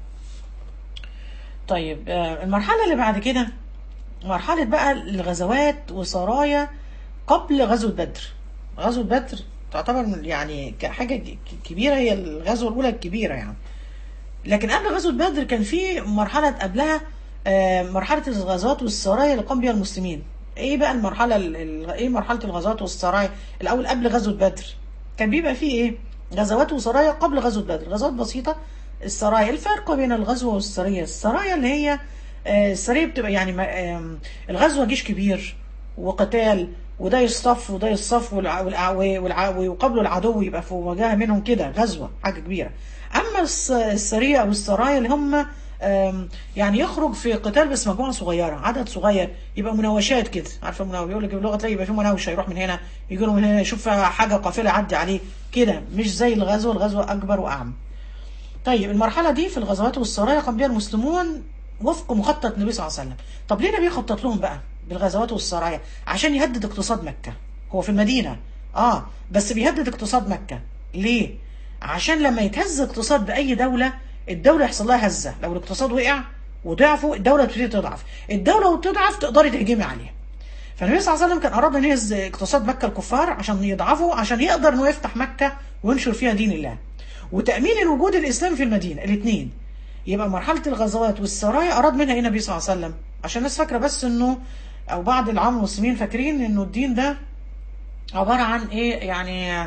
طيب آه، المرحلة اللي بعد كده مرحلة بقى الغزوات وسرايا قبل غزوة بدر غزوة بدر تعتبر من- يعني حاجة ك- كبيرة هي الغزوة الأولى الكبيرة يعني لكن قبل غزوة بدر كان في مرحلة قبلها آه، مرحلة الغزوات والسرايا اللي قام بها المسلمين ايه بقى المرحلة ال- ال- ايه مرحلة الغزوات والسرايا الأول قبل غزوة بدر كان بيبقى فيه ايه غزوات وسرايا قبل غزوة بدر غزوات بسيطة السرايا الفرق بين الغزوة والسرية السرايا اللي هي آه، السرية بتبقى يعني ما- آم، الغزوة جيش كبير وقتال وده يصطف وده يصطف والع- والع- والع- ويقابلوا العدو يبقى في مواجهة منهم كده غزوة حاجة كبيرة أما الس- السرية أو السرايا اللي هم آم، يعني يخرج في قتال بس مجموعة صغيرة عدد صغير يبقى مناوشات كده عارفة مناوشة يقول لك باللغة تلاقي يبقى في مناوشة يروح من هنا يجي له من هنا يشوف حاجة قافلة يعدي عليه كده مش زي الغزوة الغزوة أكبر وأعم طيب المرحلة دي في الغزوات والسرايا قام بها المسلمون وفق مخطط النبي صلى الله عليه وسلم طب ليه النبي خطط لهم بقى بالغزوات والسرايا عشان يهدد اقتصاد مكة هو في المدينة اه بس بيهدد اقتصاد مكة ليه عشان لما يتهز اقتصاد بأي دولة الدولة يحصل لها هزة لو الاقتصاد وقع وضعفوا الدولة تبتدي تضعف الدولة وتضعف تقدري تهجمي عليها فالنبي صلى الله عليه وسلم كان اراد ان يهز اقتصاد مكه الكفار عشان يضعفوا عشان يقدر انه يفتح مكه وينشر فيها دين الله وتامين الوجود الاسلامي في المدينه الاثنين يبقى مرحله الغزوات والسرايا اراد منها ايه النبي صلى الله عليه وسلم عشان الناس فاكره بس انه او بعض العام المسلمين فاكرين انه الدين ده عباره عن ايه يعني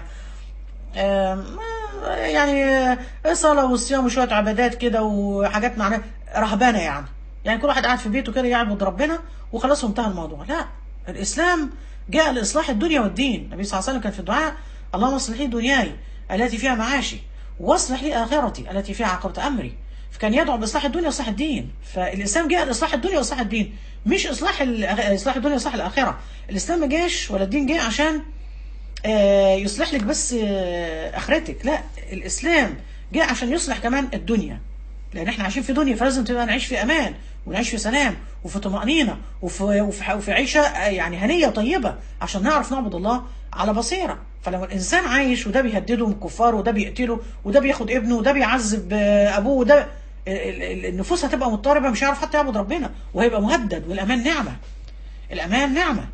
آم، يعني صلاة وصيام وشوية عبادات كده وحاجات معناها رهبانة يعني يعني كل واحد قاعد في بيته كده يعبد ربنا وخلاص انتهى الموضوع لا الإسلام جاء لإصلاح الدنيا والدين النبي صلى الله عليه وسلم كان في الدعاء اللهم اصلح لي دنياي التي فيها معاشي واصلح لي آخرتي التي فيها عاقبة أمري فكان يدعو بإصلاح الدنيا وإصلاح الدين فالإسلام جاء لإصلاح الدنيا وإصلاح الدين مش إصلاح الأخ- إصلاح الدنيا وإصلاح الآخرة الإسلام ما جاش ولا الدين جه عشان آه، يصلح لك بس آه، اخرتك لا الاسلام جاء عشان يصلح كمان الدنيا لان احنا عايشين في دنيا فلازم تبقى نعيش في امان ونعيش في سلام وفي طمأنينة وفي, وفي, وفي عيشة آه، يعني هنية طيبة عشان نعرف نعبد الله على بصيرة فلما الانسان عايش وده بيهدده من الكفار وده بيقتله وده بياخد ابنه وده بيعذب آه، ابوه وده ال- ال- النفوس هتبقى مضطربة مش هيعرف حتى يعبد ربنا وهيبقى مهدد والامان نعمة الامان نعمه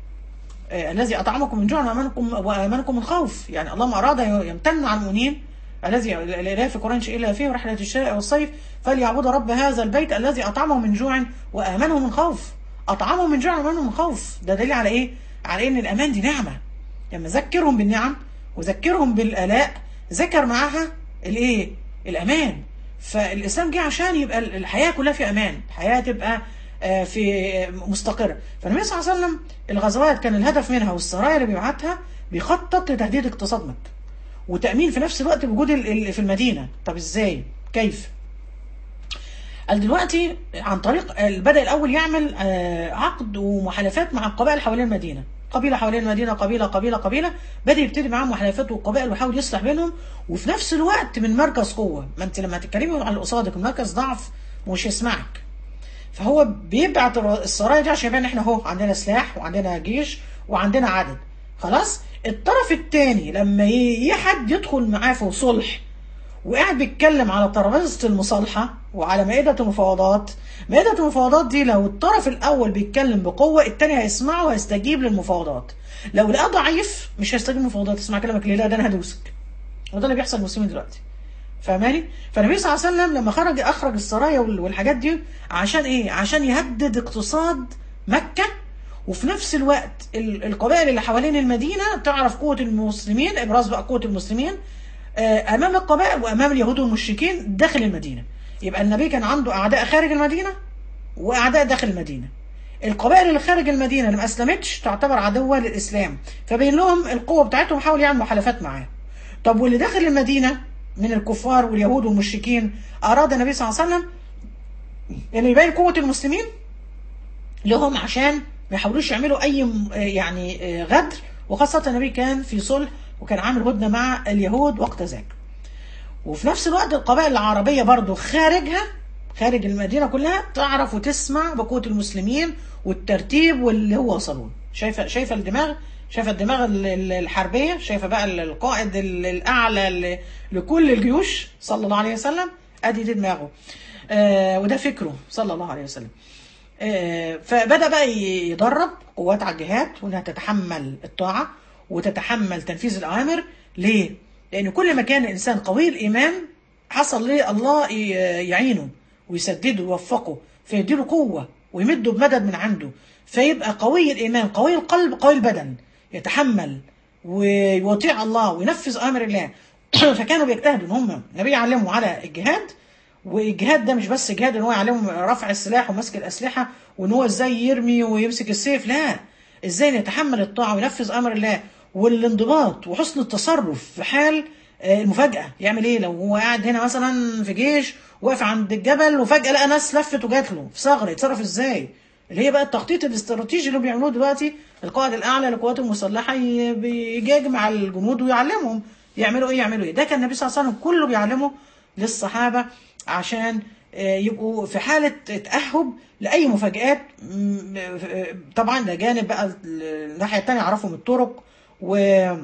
آه، الذي أطعمكم من جوع وأمنكم وأمنكم من خوف يعني الله ما أراد يمتن على المؤمنين الذي الإله في قرآن إلا فيه رحلة الشتاء والصيف فليعبدوا رب هذا البيت الذي أطعمهم من جوع وآمنهم من خوف اطعمهم من جوع وامنهم من خوف ده دليل على ايه على ان الامان دي نعمه لما ذكرهم بالنعم وذكرهم بالالاء ذكر معاها الايه الامان فالاسلام جه عشان يبقى الحياه كلها في امان الحياه تبقى آه، في مستقره فالنبي صلى الله عليه وسلم الغزوات كان الهدف منها والسرايا اللي بيبعتها بيخطط لتهديد اقتصاد مكه وتامين في نفس الوقت وجود ال- ال- في المدينه طب ازاي كيف قال دلوقتي عن طريق بدأ الأول يعمل آه، عقد ومحالفات مع القبائل حوالين المدينة قبيلة حوالين المدينة قبيلة قبيلة قبيلة بدأ يبتدي معاهم محالفات والقبائل ويحاول يصلح بينهم وفي نفس الوقت من مركز قوة ما أنت لما تتكلمي على اللي قصادك من مركز ضعف مش يسمعك فهو بيبعت الر- السرايا دي عشان يبان ان احنا اهو عندنا سلاح وعندنا جيش وعندنا عدد خلاص الطرف الثاني لما ي- ي- حد يدخل معاه في صلح وقاعد بيتكلم على ترابيزه المصالحه وعلى مائده المفاوضات مائده المفاوضات دي لو الطرف الاول بيتكلم بقوه الثاني هيسمعه وهيستجيب للمفاوضات لو لقاه ضعيف مش هيستجيب للمفاوضات اسمع كلامك ليه لا ده انا هدوسك وده اللي بيحصل للمسلمين دلوقتي فاهماني فالنبي صلى الله عليه وسلم لما خرج اخرج السرايا وال- والحاجات دي عشان ايه عشان يهدد اقتصاد مكه وفي نفس الوقت ال- القبائل اللي حوالين المدينه تعرف قوه المسلمين ابراز بقى قوه المسلمين آه، امام القبائل وامام اليهود والمشركين داخل المدينه يبقى النبي كان عنده اعداء خارج المدينه واعداء داخل المدينه القبائل اللي خارج المدينه اللي ما اسلمتش تعتبر عدوه للاسلام فبين لهم القوه بتاعتهم حاول يعمل محالفات معاه طب واللي داخل المدينه من الكفار واليهود والمشركين اراد النبي صلى الله عليه وسلم ان يبين قوه المسلمين لهم عشان ما يحاولوش يعملوا اي م- يعني آه، غدر وخاصه النبي كان في صلح وكان عامل هدنه مع اليهود وقت ذاك وفي نفس الوقت القبائل العربيه برضو خارجها خارج المدينه كلها تعرف وتسمع بقوه المسلمين والترتيب واللي هو وصلوا له. شايفه شايفه الدماغ شايفه الدماغ ال- ال- الحربيه شايفه بقى ال- القائد ال- الاعلى ل- لكل الجيوش صلى الله عليه وسلم ادي دي دماغه آه وده فكره صلى الله عليه وسلم آه، فبدا بقى ي- يدرب قوات على الجهاد وانها تتحمل الطاعه وتتحمل تنفيذ الاوامر ليه؟ لان كل ما كان الانسان قوي الايمان حصل ليه الله ي- يعينه ويسدده ويوفقه فيديله قوه ويمده بمدد من عنده فيبقى قوي الايمان قوي القلب قوي البدن يتحمل ويطيع الله وينفذ امر الله فكانوا بيجتهدوا ان هم النبي يعلمهم على الجهاد والجهاد ده مش بس جهاد ان هو يعلمهم رفع السلاح ومسك الاسلحه وان هو ازاي يرمي ويمسك السيف لا ازاي يتحمل الطاعه وينفذ امر الله والانضباط وحسن التصرف في حال آه، المفاجاه يعمل ايه لو هو قاعد هنا مثلا في جيش واقف عند الجبل وفجاه لقى ناس لفت وجات له في ثغره يتصرف ازاي اللي هي بقى التخطيط الاستراتيجي اللي بيعملوه دلوقتي القائد الاعلى للقوات المسلحه ي- بيجي يجمع الجنود ويعلمهم يعملوا ايه يعملوا ايه ده كان النبي صلى الله عليه وسلم كله بيعلمه للصحابه عشان آه، يبقوا في حاله تاهب لاي مفاجات م- آه، طبعا ده جانب بقى الناحيه الثانيه يعرفهم الطرق و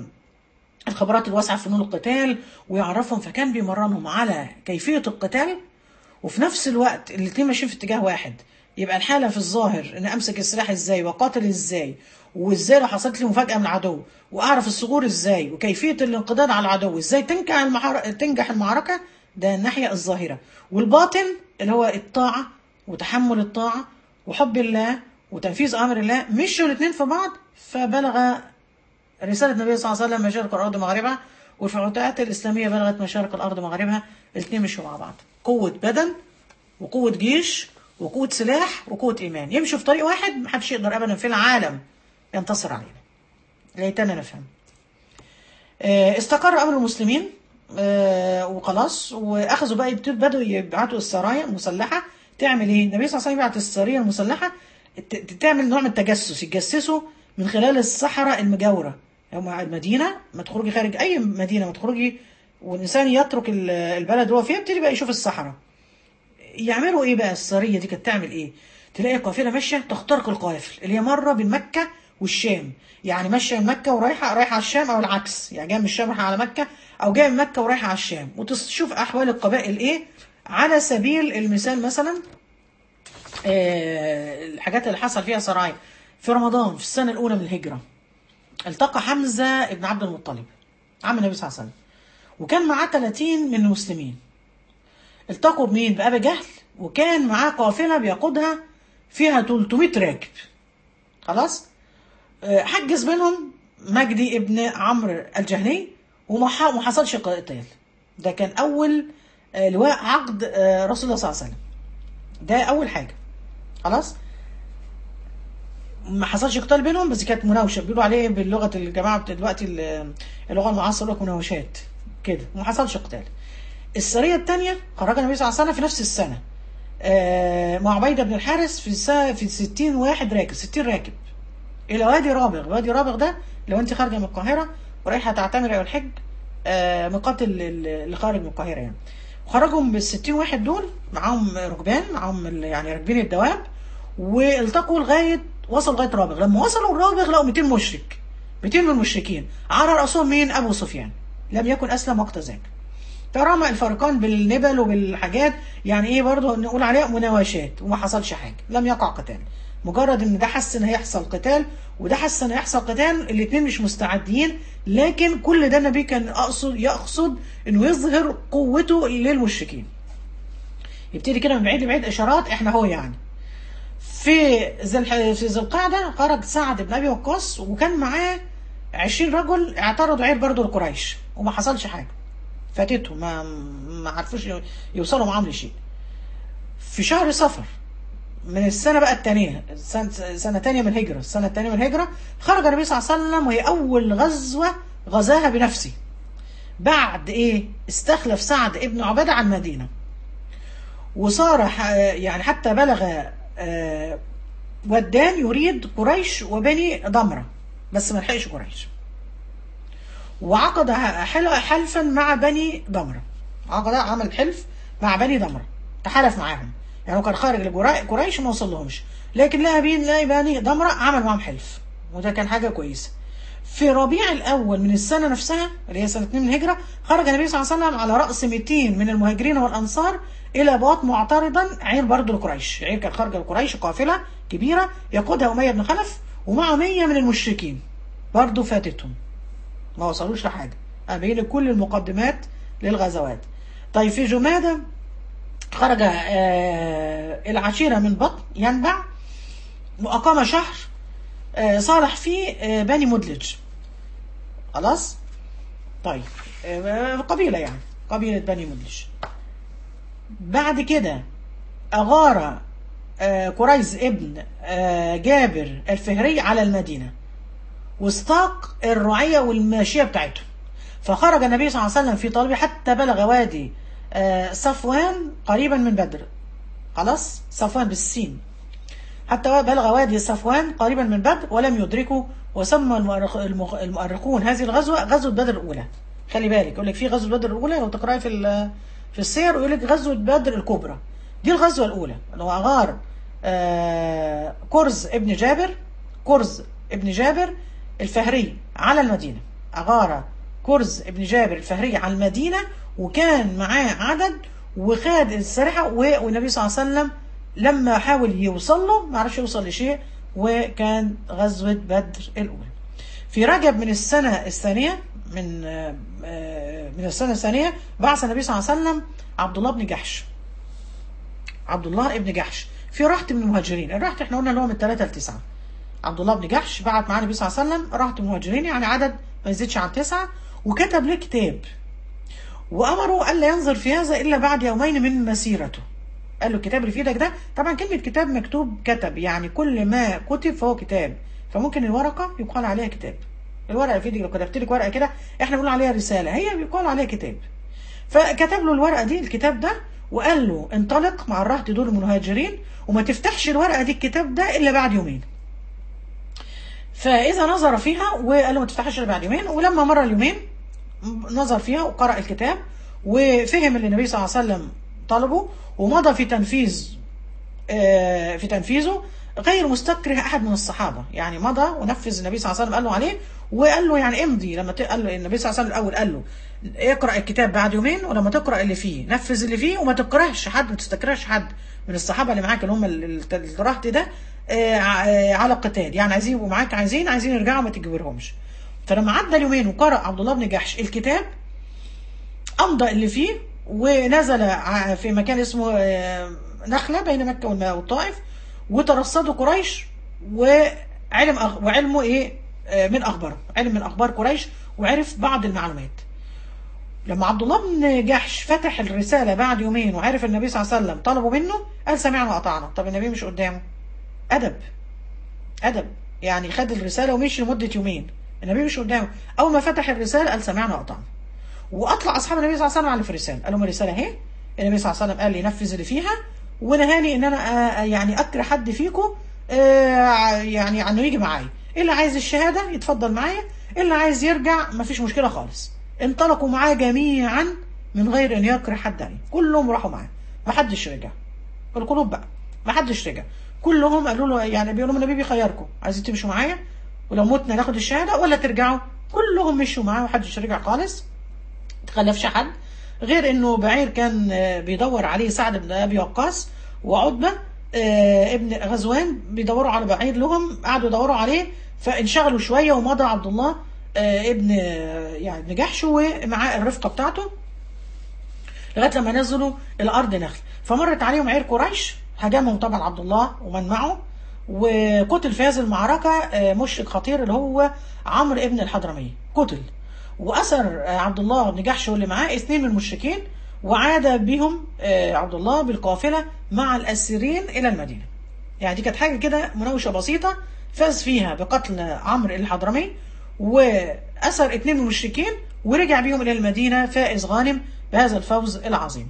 الخبرات الواسعه في فنون القتال ويعرفهم فكان بيمرنهم على كيفيه القتال وفي نفس الوقت الاثنين ماشيين في اتجاه واحد يبقى الحاله في الظاهر ان امسك السلاح ازاي واقاتل ازاي وازاي لو حصلت لي مفاجاه من العدو واعرف الثغور ازاي وكيفيه الانقضاض على العدو ازاي تنجح المحار... تنجح المعركه ده الناحيه الظاهره والباطن اللي هو الطاعه وتحمل الطاعه وحب الله وتنفيذ امر الله مشوا الاثنين في بعض فبلغ رسالة النبي صلى الله عليه وسلم مشارق الأرض مغاربها والفتوحات الإسلامية بلغت مشارق الأرض مغاربها الاثنين مشوا مع بعض قوة بدن وقوة جيش وقوة سلاح وقوة إيمان يمشوا في طريق واحد محدش يقدر أبدا في العالم ينتصر علينا ليتنا نفهم آه، استقر أمر المسلمين آه، وخلاص وأخذوا بقى يبتدوا بدأوا يبعتوا السرايا المسلحة تعمل إيه؟ النبي صلى الله عليه وسلم يبعت السرية المسلحة ت- ت- تعمل نوع من التجسس يتجسسوا من خلال الصحراء المجاورة هم المدينة ما تخرجي خارج أي مدينة ما تخرجي والإنسان يترك ال- البلد اللي هو فيها يبتدي بقى يشوف الصحراء يعملوا ايه بقى السريه دي كانت تعمل ايه تلاقي قافله ماشيه تخترق القوافل اللي هي مره بين مكه والشام يعني ماشيه من مكه ورايحه رايحه على الشام او العكس يعني جايه من الشام رايحه على مكه او جايه من مكه ورايحه على الشام وتشوف احوال القبائل ايه على سبيل المثال مثلا آه، الحاجات اللي حصل فيها سرايا في رمضان في السنه الاولى من الهجره التقى حمزه ابن عبد المطلب عم النبي صلى الله عليه وسلم وكان معاه 30 من المسلمين التقوا بمين؟ بأبي جهل وكان معاه قافلة بيقودها فيها 300 راكب خلاص آه، حجز بينهم مجدي ابن عمرو الجهني وما ح- وما حصلش قتال ده كان اول آه، لواء عقد آه، رسول الله صلى الله عليه وسلم ده اول حاجه خلاص ما حصلش قتال بينهم بس كانت مناوشه بيقولوا عليه باللغه الجماعه بتاع دلوقتي ال- اللغه المعاصره يقول لك مناوشات كده وما حصلش قتال السريه الثانيه خرج النبي صلى الله عليه وسلم في نفس السنه آه، مع عبيده بن الحارث في سا- في 60 واحد راكب 60 راكب الى وادي رابغ وادي رابغ ده لو انت خارجه من القاهره ورايحه تعتمر او الحج آه، ميقات ال- ال- اللي خارج من القاهره يعني خرجوا بال 60 واحد دول معاهم ركبان معاهم ال- يعني راكبين الدواب والتقوا لغايه وصلوا لغايه رابغ لما وصلوا رابغ لقوا 200 مشرك 200 من المشركين على راسهم مين ابو سفيان لم يكن اسلم وقت ذاك ترامى الفرقان بالنبل وبالحاجات يعني ايه برضه نقول عليها مناوشات وما حصلش حاجه لم يقع قتال مجرد ان ده حس ان هيحصل قتال وده حس ان هيحصل قتال الاثنين مش مستعدين لكن كل ده النبي كان اقصد يقصد انه يظهر قوته للمشركين يبتدي كده من بعيد لبعيد اشارات احنا هو يعني في ذي الح- في ذي القعده خرج سعد بن ابي وقاص وكان معاه 20 رجل اعترضوا عير برضه لقريش وما حصلش حاجه فاتتهم ما ما عرفوش يوصلوا معاهم لشيء في شهر صفر من السنة بقى الثانية سنة, سنة تانية من الهجرة السنة الثانية من الهجرة خرج النبي صلى الله عليه وسلم وهي أول غزوة غزاها بنفسه بعد إيه استخلف سعد ابن عبادة عن المدينة وصار ح- يعني حتى بلغ آه، ودان يريد قريش وبني ضمرة بس ما لحقش قريش وعقد حل- حلفا مع بني ضمرة عقد عمل حلف مع بني ضمرة تحالف معاهم يعني هو كان خارج لقريش ما وصل لهمش لكن لقى بين لقى بني ضمرة عمل معاهم حلف وده كان حاجة كويسة في ربيع الأول من السنة نفسها اللي هي سنة 2 من الهجرة خرج النبي صلى الله عليه وسلم على رأس 200 من المهاجرين والأنصار إلى بواط معترضا عير برضه لقريش عير كان خارج لقريش قافلة كبيرة يقودها أمية بن خلف ومعه 100 من المشركين برضه فاتتهم ما وصلوش لحاجة أبين كل المقدمات للغزوات طيب في جمادة خرج آه العشيرة من بطن ينبع وأقام شهر آه صالح فيه آه بني مدلج خلاص طيب آه قبيلة يعني قبيلة بني مدلج بعد كده أغار آه قريز ابن آه جابر الفهري على المدينة واستاق الرعية والماشية بتاعتهم فخرج النبي صلى الله عليه وسلم في طلبه حتى بلغ وادي آه، صفوان قريبا من بدر خلاص صفوان بالسين حتى بلغ وادي صفوان قريبا من بدر ولم يدركه وسمى المؤرخ- المخ- المؤرخون هذه الغزوة غزوة بدر الأولى خلي بالك يقول لك في غزوة بدر الأولى لو تقرأي في ال- في السير ويقول لك غزوة بدر الكبرى دي الغزوة الأولى اللي هو أغار آه، كرز ابن جابر كرز ابن جابر الفهري على المدينة أغار كرز ابن جابر الفهري على المدينة وكان معاه عدد وخد السرحة و- والنبي صلى الله عليه وسلم لما حاول يوصل له ما عرفش يوصل لشيء وكان غزوة بدر الأولى في رجب من السنة الثانية من آه، آه، من السنة الثانية بعث النبي صلى الله عليه وسلم عبد الله بن جحش عبد الله ابن جحش في رهط من المهاجرين الرهط احنا قلنا اللي هو من ثلاثة لتسعة عبد الله بن جحش بعت معاه النبي صلى الله عليه وسلم رهط من المهاجرين يعني عدد ما يزيدش عن تسعة وكتب له كتاب وأمره ألا ينظر في هذا إلا بعد يومين من مسيرته قال له الكتاب اللي في ايدك ده طبعا كلمة كتاب مكتوب كتب يعني كل ما كتب فهو كتاب فممكن الورقة يقال عليها كتاب الورقة اللي في ايدك لو كتبت لك ورقة كده احنا بنقول عليها رسالة هي بيقال عليها كتاب فكتب له الورقة دي الكتاب ده وقال له انطلق مع الرهط دول المهاجرين وما تفتحش الورقة دي الكتاب ده إلا بعد يومين فإذا نظر فيها وقال له ما تفتحش إلا بعد يومين ولما مر اليومين نظر فيها وقرأ الكتاب وفهم اللي النبي صلى الله عليه وسلم طلبه ومضى في تنفيذ آه، في تنفيذه غير مستكره احد من الصحابه يعني مضى ونفذ النبي صلى الله عليه وسلم قال له عليه وقال له يعني امضي لما ت- قال له النبي صلى الله عليه وسلم الاول قال له اقرا الكتاب بعد يومين ولما تقرا اللي فيه نفذ اللي فيه وما تكرهش حد ما تستكرهش حد من الصحابه اللي معاك اللي هم ال- ال- الرهط ده آه، ع- آه، على القتال يعني عايزين يبقوا معاك عايزين عايزين يرجعوا ما تجبرهمش فلما عدى اليومين وقرأ عبد الله بن جحش الكتاب أمضى اللي فيه ونزل ع- في مكان اسمه آه، نخلة بين مكة والم- والطائف وترصدوا قريش وعلم أغ... وعلمه ايه آه، من اخباره علم من اخبار قريش وعرف بعض المعلومات لما عبد الله بن جحش فتح الرساله بعد يومين وعرف النبي صلى الله عليه وسلم طلبوا منه قال سمعنا وأطعنا طب النبي مش قدامه ادب ادب يعني خد الرساله ومشي لمده يومين النبي مش قدامه اول ما فتح الرساله قال سمعنا وأطعنا واطلع اصحاب النبي صلى الله عليه وسلم على الفرسان قال لهم الرساله اهي النبي صلى الله عليه وسلم قال لي نفذ اللي فيها ونهاني ان انا آه، يعني اكره حد فيكم آه، يعني انه يجي معايا اللي عايز الشهاده يتفضل معايا اللي عايز يرجع مفيش مشكله خالص انطلقوا معاه جميعا من غير ان يكره حد عليه كلهم راحوا معاه محدش رجع القلوب بقى محدش رجع كلهم قالوا له يعني بيقولوا النبي بيخيركم عايزين تمشوا معايا ولو متنا ناخد الشهاده ولا ترجعوا كلهم مشوا معاه محدش رجع خالص تخلفش حد غير انه بعير كان آه، بيدور عليه سعد بن ابي وقاص وعتبه آه، ابن غزوان بيدوروا على بعير لهم قعدوا يدوروا عليه فانشغلوا شويه ومضى عبد الله آه، ابن آه، يعني ابن جحش ومعاه الرفقه بتاعته لغايه لما نزلوا الارض نخل فمرت عليهم عير قريش هجمهم طبعا عبد الله ومن معه وقتل في هذه المعركه آه، مشرك خطير اللي هو عمرو ابن الحضرمي قتل واثر آه، عبد الله بن جحش واللي معاه اثنين من المشركين وعاد بهم آه، عبد الله بالقافله مع الاسيرين الى المدينه يعني دي كانت حاجه كده مناوشه بسيطه فاز فيها بقتل عمرو الحضرمي واثر اثنين من المشركين ورجع بيهم الى المدينه فائز غانم بهذا الفوز العظيم.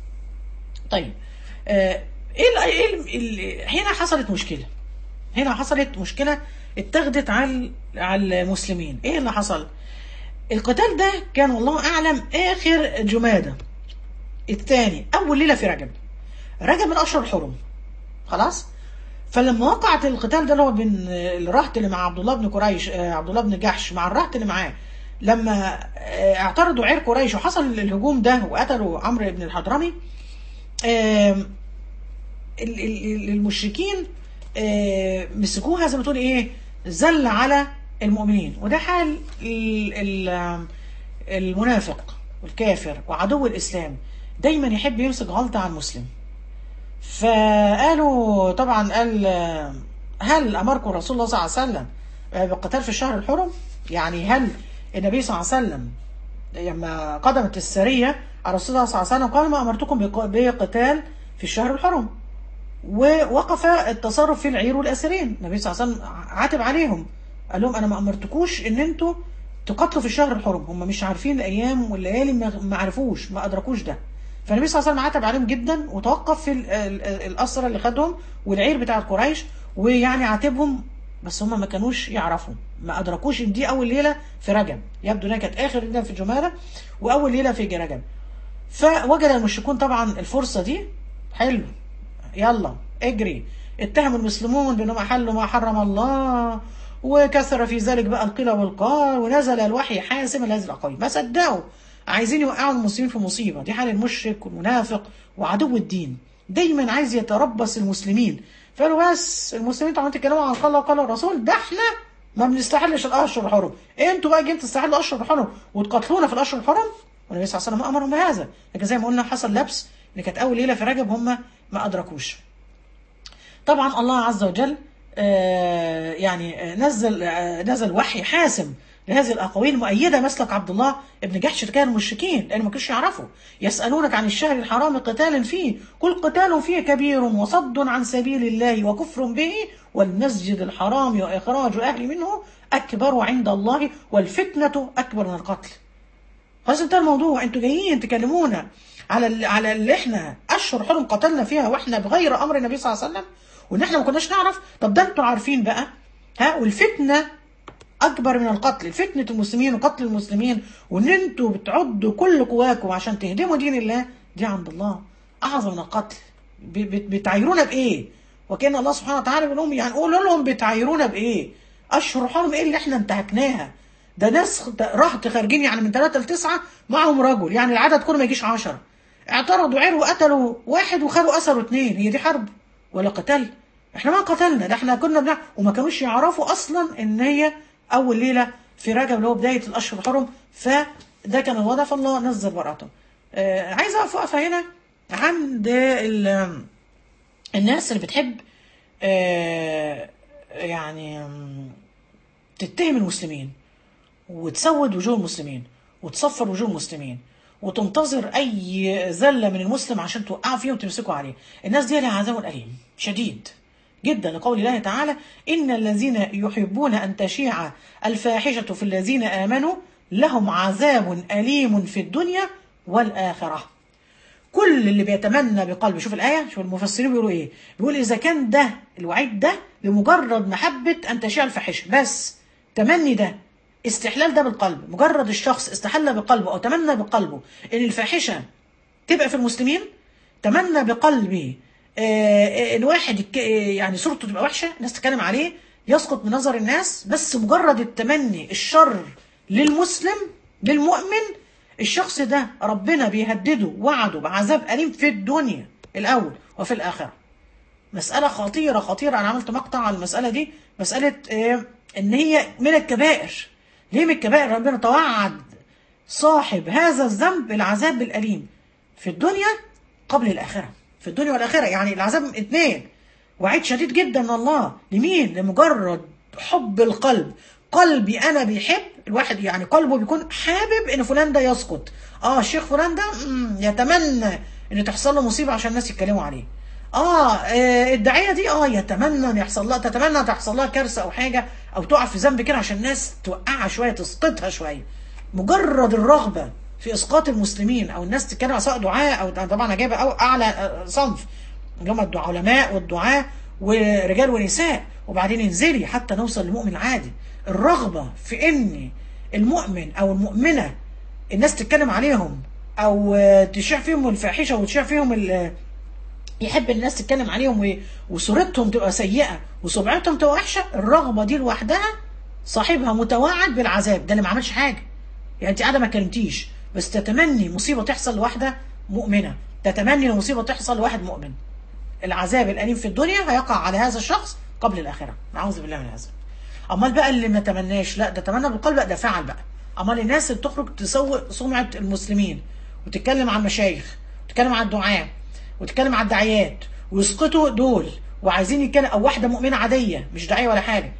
طيب آه، ايه ال- ايه ال- ال- هنا حصلت مشكله هنا حصلت مشكله اتخذت على على المسلمين ايه اللي حصل القتال ده كان والله اعلم اخر جماده الثاني اول ليله في رجب رجب من اشهر الحرم خلاص فلما وقعت القتال ده اللي هو بين الرهط اللي مع عبد الله بن قريش آه، عبد الله بن جحش مع الرهط اللي معاه لما آه، اعترضوا عير قريش وحصل الهجوم ده وقتلوا عمرو بن الحضرمي آم، ال- ال- ال- المشركين آه، مسكوها زي ما تقول ايه زل على المؤمنين وده حال ال- ال- المنافق والكافر وعدو الاسلام دايما يحب يمسك غلطه عن المسلم فقالوا طبعا قال آه، هل امركم رسول الله صلى الله عليه وسلم آه، بالقتال في الشهر الحرم يعني هل النبي صلى الله عليه وسلم لما قدمت السريه على رسول الله صلى الله عليه وسلم قال ما امرتكم بق- بقتال في الشهر الحرم ووقف التصرف في العير والاسيرين النبي صلى الله عليه وسلم عاتب عليهم قال لهم انا ما امرتكوش ان انتوا تقاتلوا في الشهر الحرم هم مش عارفين الايام والليالي ما ما عرفوش ما ادركوش ده فالنبي صلى الله عليه وسلم عاتب عليهم جدا وتوقف في ال- ال- ال- الاسرى اللي خدهم والعير بتاع قريش ويعني عاتبهم بس هم ما كانوش يعرفوا ما ادركوش ان دي اول ليله في رجب يبدو انها كانت اخر ليله في جماده واول ليله في رجب فوجد المشركون طبعا الفرصه دي حلو يلا اجري اتهم المسلمون بانهم احلوا ما حرم الله وكثر في ذلك بقى القيل والقال ونزل الوحي حاسما لهذه الاقاويل ما صدقوا عايزين يوقعوا المسلمين في مصيبه دي حال المشرك والمنافق وعدو الدين دايما عايز يتربص المسلمين فقالوا بس المسلمين طبعا تتكلموا عن قال وقال الرسول ده احنا ما بنستحلش الاشهر الحرم انتوا بقى جايين تستحلوا الاشهر الحرم وتقاتلونا في الاشهر الحرم والنبي صلى الله عليه وسلم امرهم بهذا لكن زي ما قلنا حصل لبس ان كانت اول ليله في رجب هم ما ادركوش طبعا الله عز وجل آه، يعني آه، نزل آه، نزل وحي حاسم لهذه الاقاويل مؤيده مسلك عبد الله ابن جحش اللي كان المشركين لان ما كانوش يعرفوا يسالونك عن الشهر الحرام قتال فيه كل قتال فيه كبير وصد عن سبيل الله وكفر به والمسجد الحرام واخراج اهل منه اكبر عند الله والفتنه اكبر من القتل خلاص انتهى الموضوع انتوا جايين تكلمونا على ال- على اللي احنا اشهر حرم قتلنا فيها واحنا بغير امر النبي صلى الله عليه وسلم وان احنا ما كناش نعرف طب ده انتوا عارفين بقى ها والفتنه اكبر من القتل فتنه المسلمين وقتل المسلمين وان انتوا بتعدوا كل قواكم عشان تهدموا دين الله دي عند الله اعظم من القتل ب- ب- بتعايرونا بايه وكان الله سبحانه وتعالى بيقول لهم يعني قولوا لهم بتعايرونا بايه اشهر حرم ايه اللي احنا انتهكناها ده ناس رهط خارجين يعني من 3 ل 9 معهم رجل يعني العدد كله ما يجيش 10 اعترضوا عير وقتلوا واحد وخدوا اسروا اثنين هي دي حرب ولا قتال احنا ما قتلنا ده احنا كنا بنع... وما كانوش يعرفوا اصلا ان هي اول ليله في رجب اللي هو بدايه الاشهر الحرم فده كان الوضع فالله نزل براءته آه عايز اقف وقفه هنا عند ال- الناس اللي بتحب آه، يعني مم، تتهم المسلمين وتسود وجوه المسلمين وتصفر وجوه المسلمين وتنتظر اي ذله من المسلم عشان توقعوا فيه وتمسكوا عليه الناس دي لها عذاب اليم شديد جدا لقول الله تعالى ان الذين يحبون ان تشيع الفاحشه في الذين امنوا لهم عذاب اليم في الدنيا والاخره كل اللي بيتمنى بقلبه شوف الآية شوف المفسرين بيقولوا إيه بيقول إذا كان ده الوعيد ده لمجرد محبة أن تشيع الفاحشة بس تمني ده استحلال ده بالقلب مجرد الشخص استحل بقلبه أو تمنى بقلبه إن الفاحشة تبقى في المسلمين تمنى بقلبي آه، ان واحد يك- يعني صورته تبقى وحشه الناس تتكلم عليه يسقط من نظر الناس بس مجرد التمني الشر للمسلم للمؤمن الشخص ده ربنا بيهدده وعده بعذاب أليم في الدنيا الأول وفي الآخرة مسألة خطيرة خطيرة أنا عملت مقطع على المسألة دي مسألة آه، إن هي من الكبائر ليه من الكبائر ربنا توعد صاحب هذا الذنب العذاب الأليم في الدنيا قبل الآخرة في الدنيا والآخرة يعني العذاب اثنين وعيد شديد جدا من الله لمين لمجرد حب القلب قلبي انا بيحب الواحد يعني قلبه بيكون حابب ان فلان ده يسقط اه الشيخ فلان ده مم، يتمنى ان تحصل له مصيبه عشان الناس يتكلموا عليه آه, اه الداعيه دي اه يتمنى ان يحصل لها تتمنى تحصل لها كارثه او حاجه او تقع في ذنب كده عشان الناس توقعها شويه تسقطها شويه مجرد الرغبه في اسقاط المسلمين او الناس تتكلم سواء دعاء او طبعا انا جايبه أو اعلى آه، صنف اللي هم العلماء والدعاة ورجال ونساء وبعدين انزلي حتى نوصل للمؤمن العادي الرغبة في ان المؤمن او المؤمنة الناس تتكلم عليهم او آه، تشيع فيهم الفاحشة وتشيع فيهم ال- يحب الناس تتكلم عليهم و- وصورتهم تبقى سيئة وسمعتهم تبقى وحشة الرغبة دي لوحدها صاحبها متوعد بالعذاب ده اللي ما عملش حاجة يعني انت قاعده ما كلمتيش بس تتمني مصيبه تحصل لواحده مؤمنه تتمني ان مصيبه تحصل لواحد مؤمن العذاب الاليم في الدنيا هيقع على هذا الشخص قبل الاخره نعوذ بالله من هذا امال بقى اللي ما تمناش لا ده تمنى بالقلب لا ده فعل بقى امال الناس اللي تخرج تسوء سمعه المسلمين وتتكلم عن المشايخ وتتكلم عن الدعاة وتتكلم عن الداعيات ويسقطوا دول وعايزين يتكلم او واحده مؤمنه عاديه مش داعيه ولا حاجه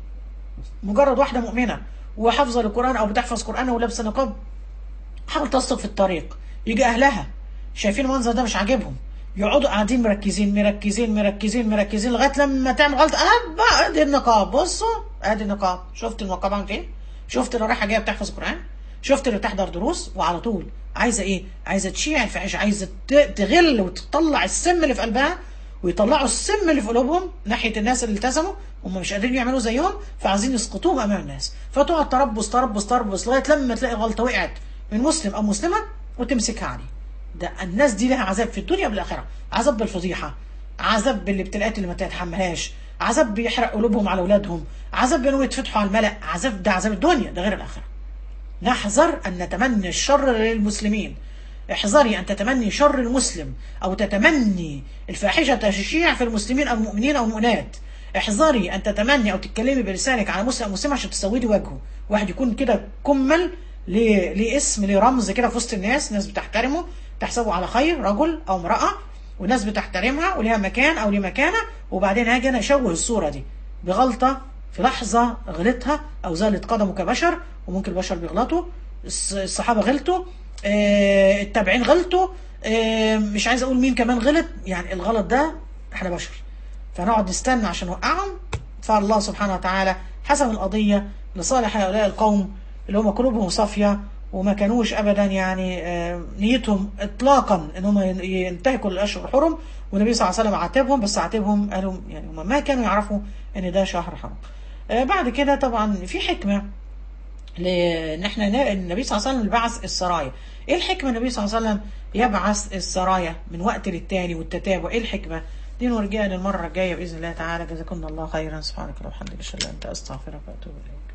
مجرد واحده مؤمنه وحافظه القران او بتحفظ قران ولابسه نقاب حاول تصدق في الطريق يجي اهلها شايفين المنظر ده مش عاجبهم يقعدوا قاعدين مركزين مركزين مركزين مركزين لغايه لما تعمل غلطه اه ادي النقاب بصوا ادي النقاب شفت النقاب عامل ايه؟ شفت اللي رايحه جايه بتحفظ قران؟ شفت اللي بتحضر دروس وعلى طول عايزه ايه؟ عايزه تشيع الفحش عايزه ت- تغل وتطلع السم اللي في قلبها ويطلعوا السم اللي في قلوبهم ناحيه الناس اللي التزموا هم مش قادرين يعملوا زيهم فعايزين يسقطوهم امام الناس فتقعد تربص تربص تربص لغايه لما تلاقي غلطه وقعت من مسلم او مسلمه وتمسكها عليه ده الناس دي لها عذاب في الدنيا بالاخره عذاب بالفضيحه عذاب بالابتلاءات اللي ما تتحملهاش عذاب بيحرق قلوبهم على اولادهم عذاب بانهم يتفتحوا على الملأ عذاب ده عذاب الدنيا ده غير الاخره نحذر أن نتمنى الشر للمسلمين احذري أن تتمني شر المسلم أو تتمني الفاحشة تشيع في المسلمين أو المؤمنين أو المؤمنات احذري أن تتمني أو تتكلمي بلسانك على مسلم أو مسلم عشان تسودي وجهه واحد يكون كده كمل ليه ليه اسم ليه رمز كده في وسط الناس ناس بتحترمه تحسبه على خير رجل أو امرأة وناس بتحترمها وليها مكان أو ليه مكانة وبعدين هاجي أنا أشوه الصورة دي بغلطة في لحظة غلطها أو زالت قدمه كبشر وممكن البشر بيغلطوا الص- الصحابة غلطوا آه، التابعين غلطوا آه، مش عايز أقول مين كمان غلط يعني الغلط ده احنا بشر فنقعد نستنى عشان نوقعهم فالله سبحانه وتعالى حسم القضية لصالح هؤلاء القوم اللي هم قلوبهم صافية وما كانوش أبدا يعني آه، نيتهم إطلاقا إن هم ينتهكوا الأشهر الحرم والنبي صلى الله عليه وسلم عاتبهم بس عاتبهم قالوا يعني هم ما كانوا يعرفوا إن ده شهر حرم آه، بعد كده طبعا في حكمة لان احنا نا- النبي صلى الله عليه وسلم بعث السرايا ايه الحكمه النبي صلى الله عليه وسلم يبعث السرايا من وقت للتاني والتتابع ايه الحكمه دي نرجع للمره الجايه باذن الله تعالى جزاكم الله خيرا سبحانك اللهم وبحمدك اشهد ان لا اله الا انت استغفرك واتوب اليك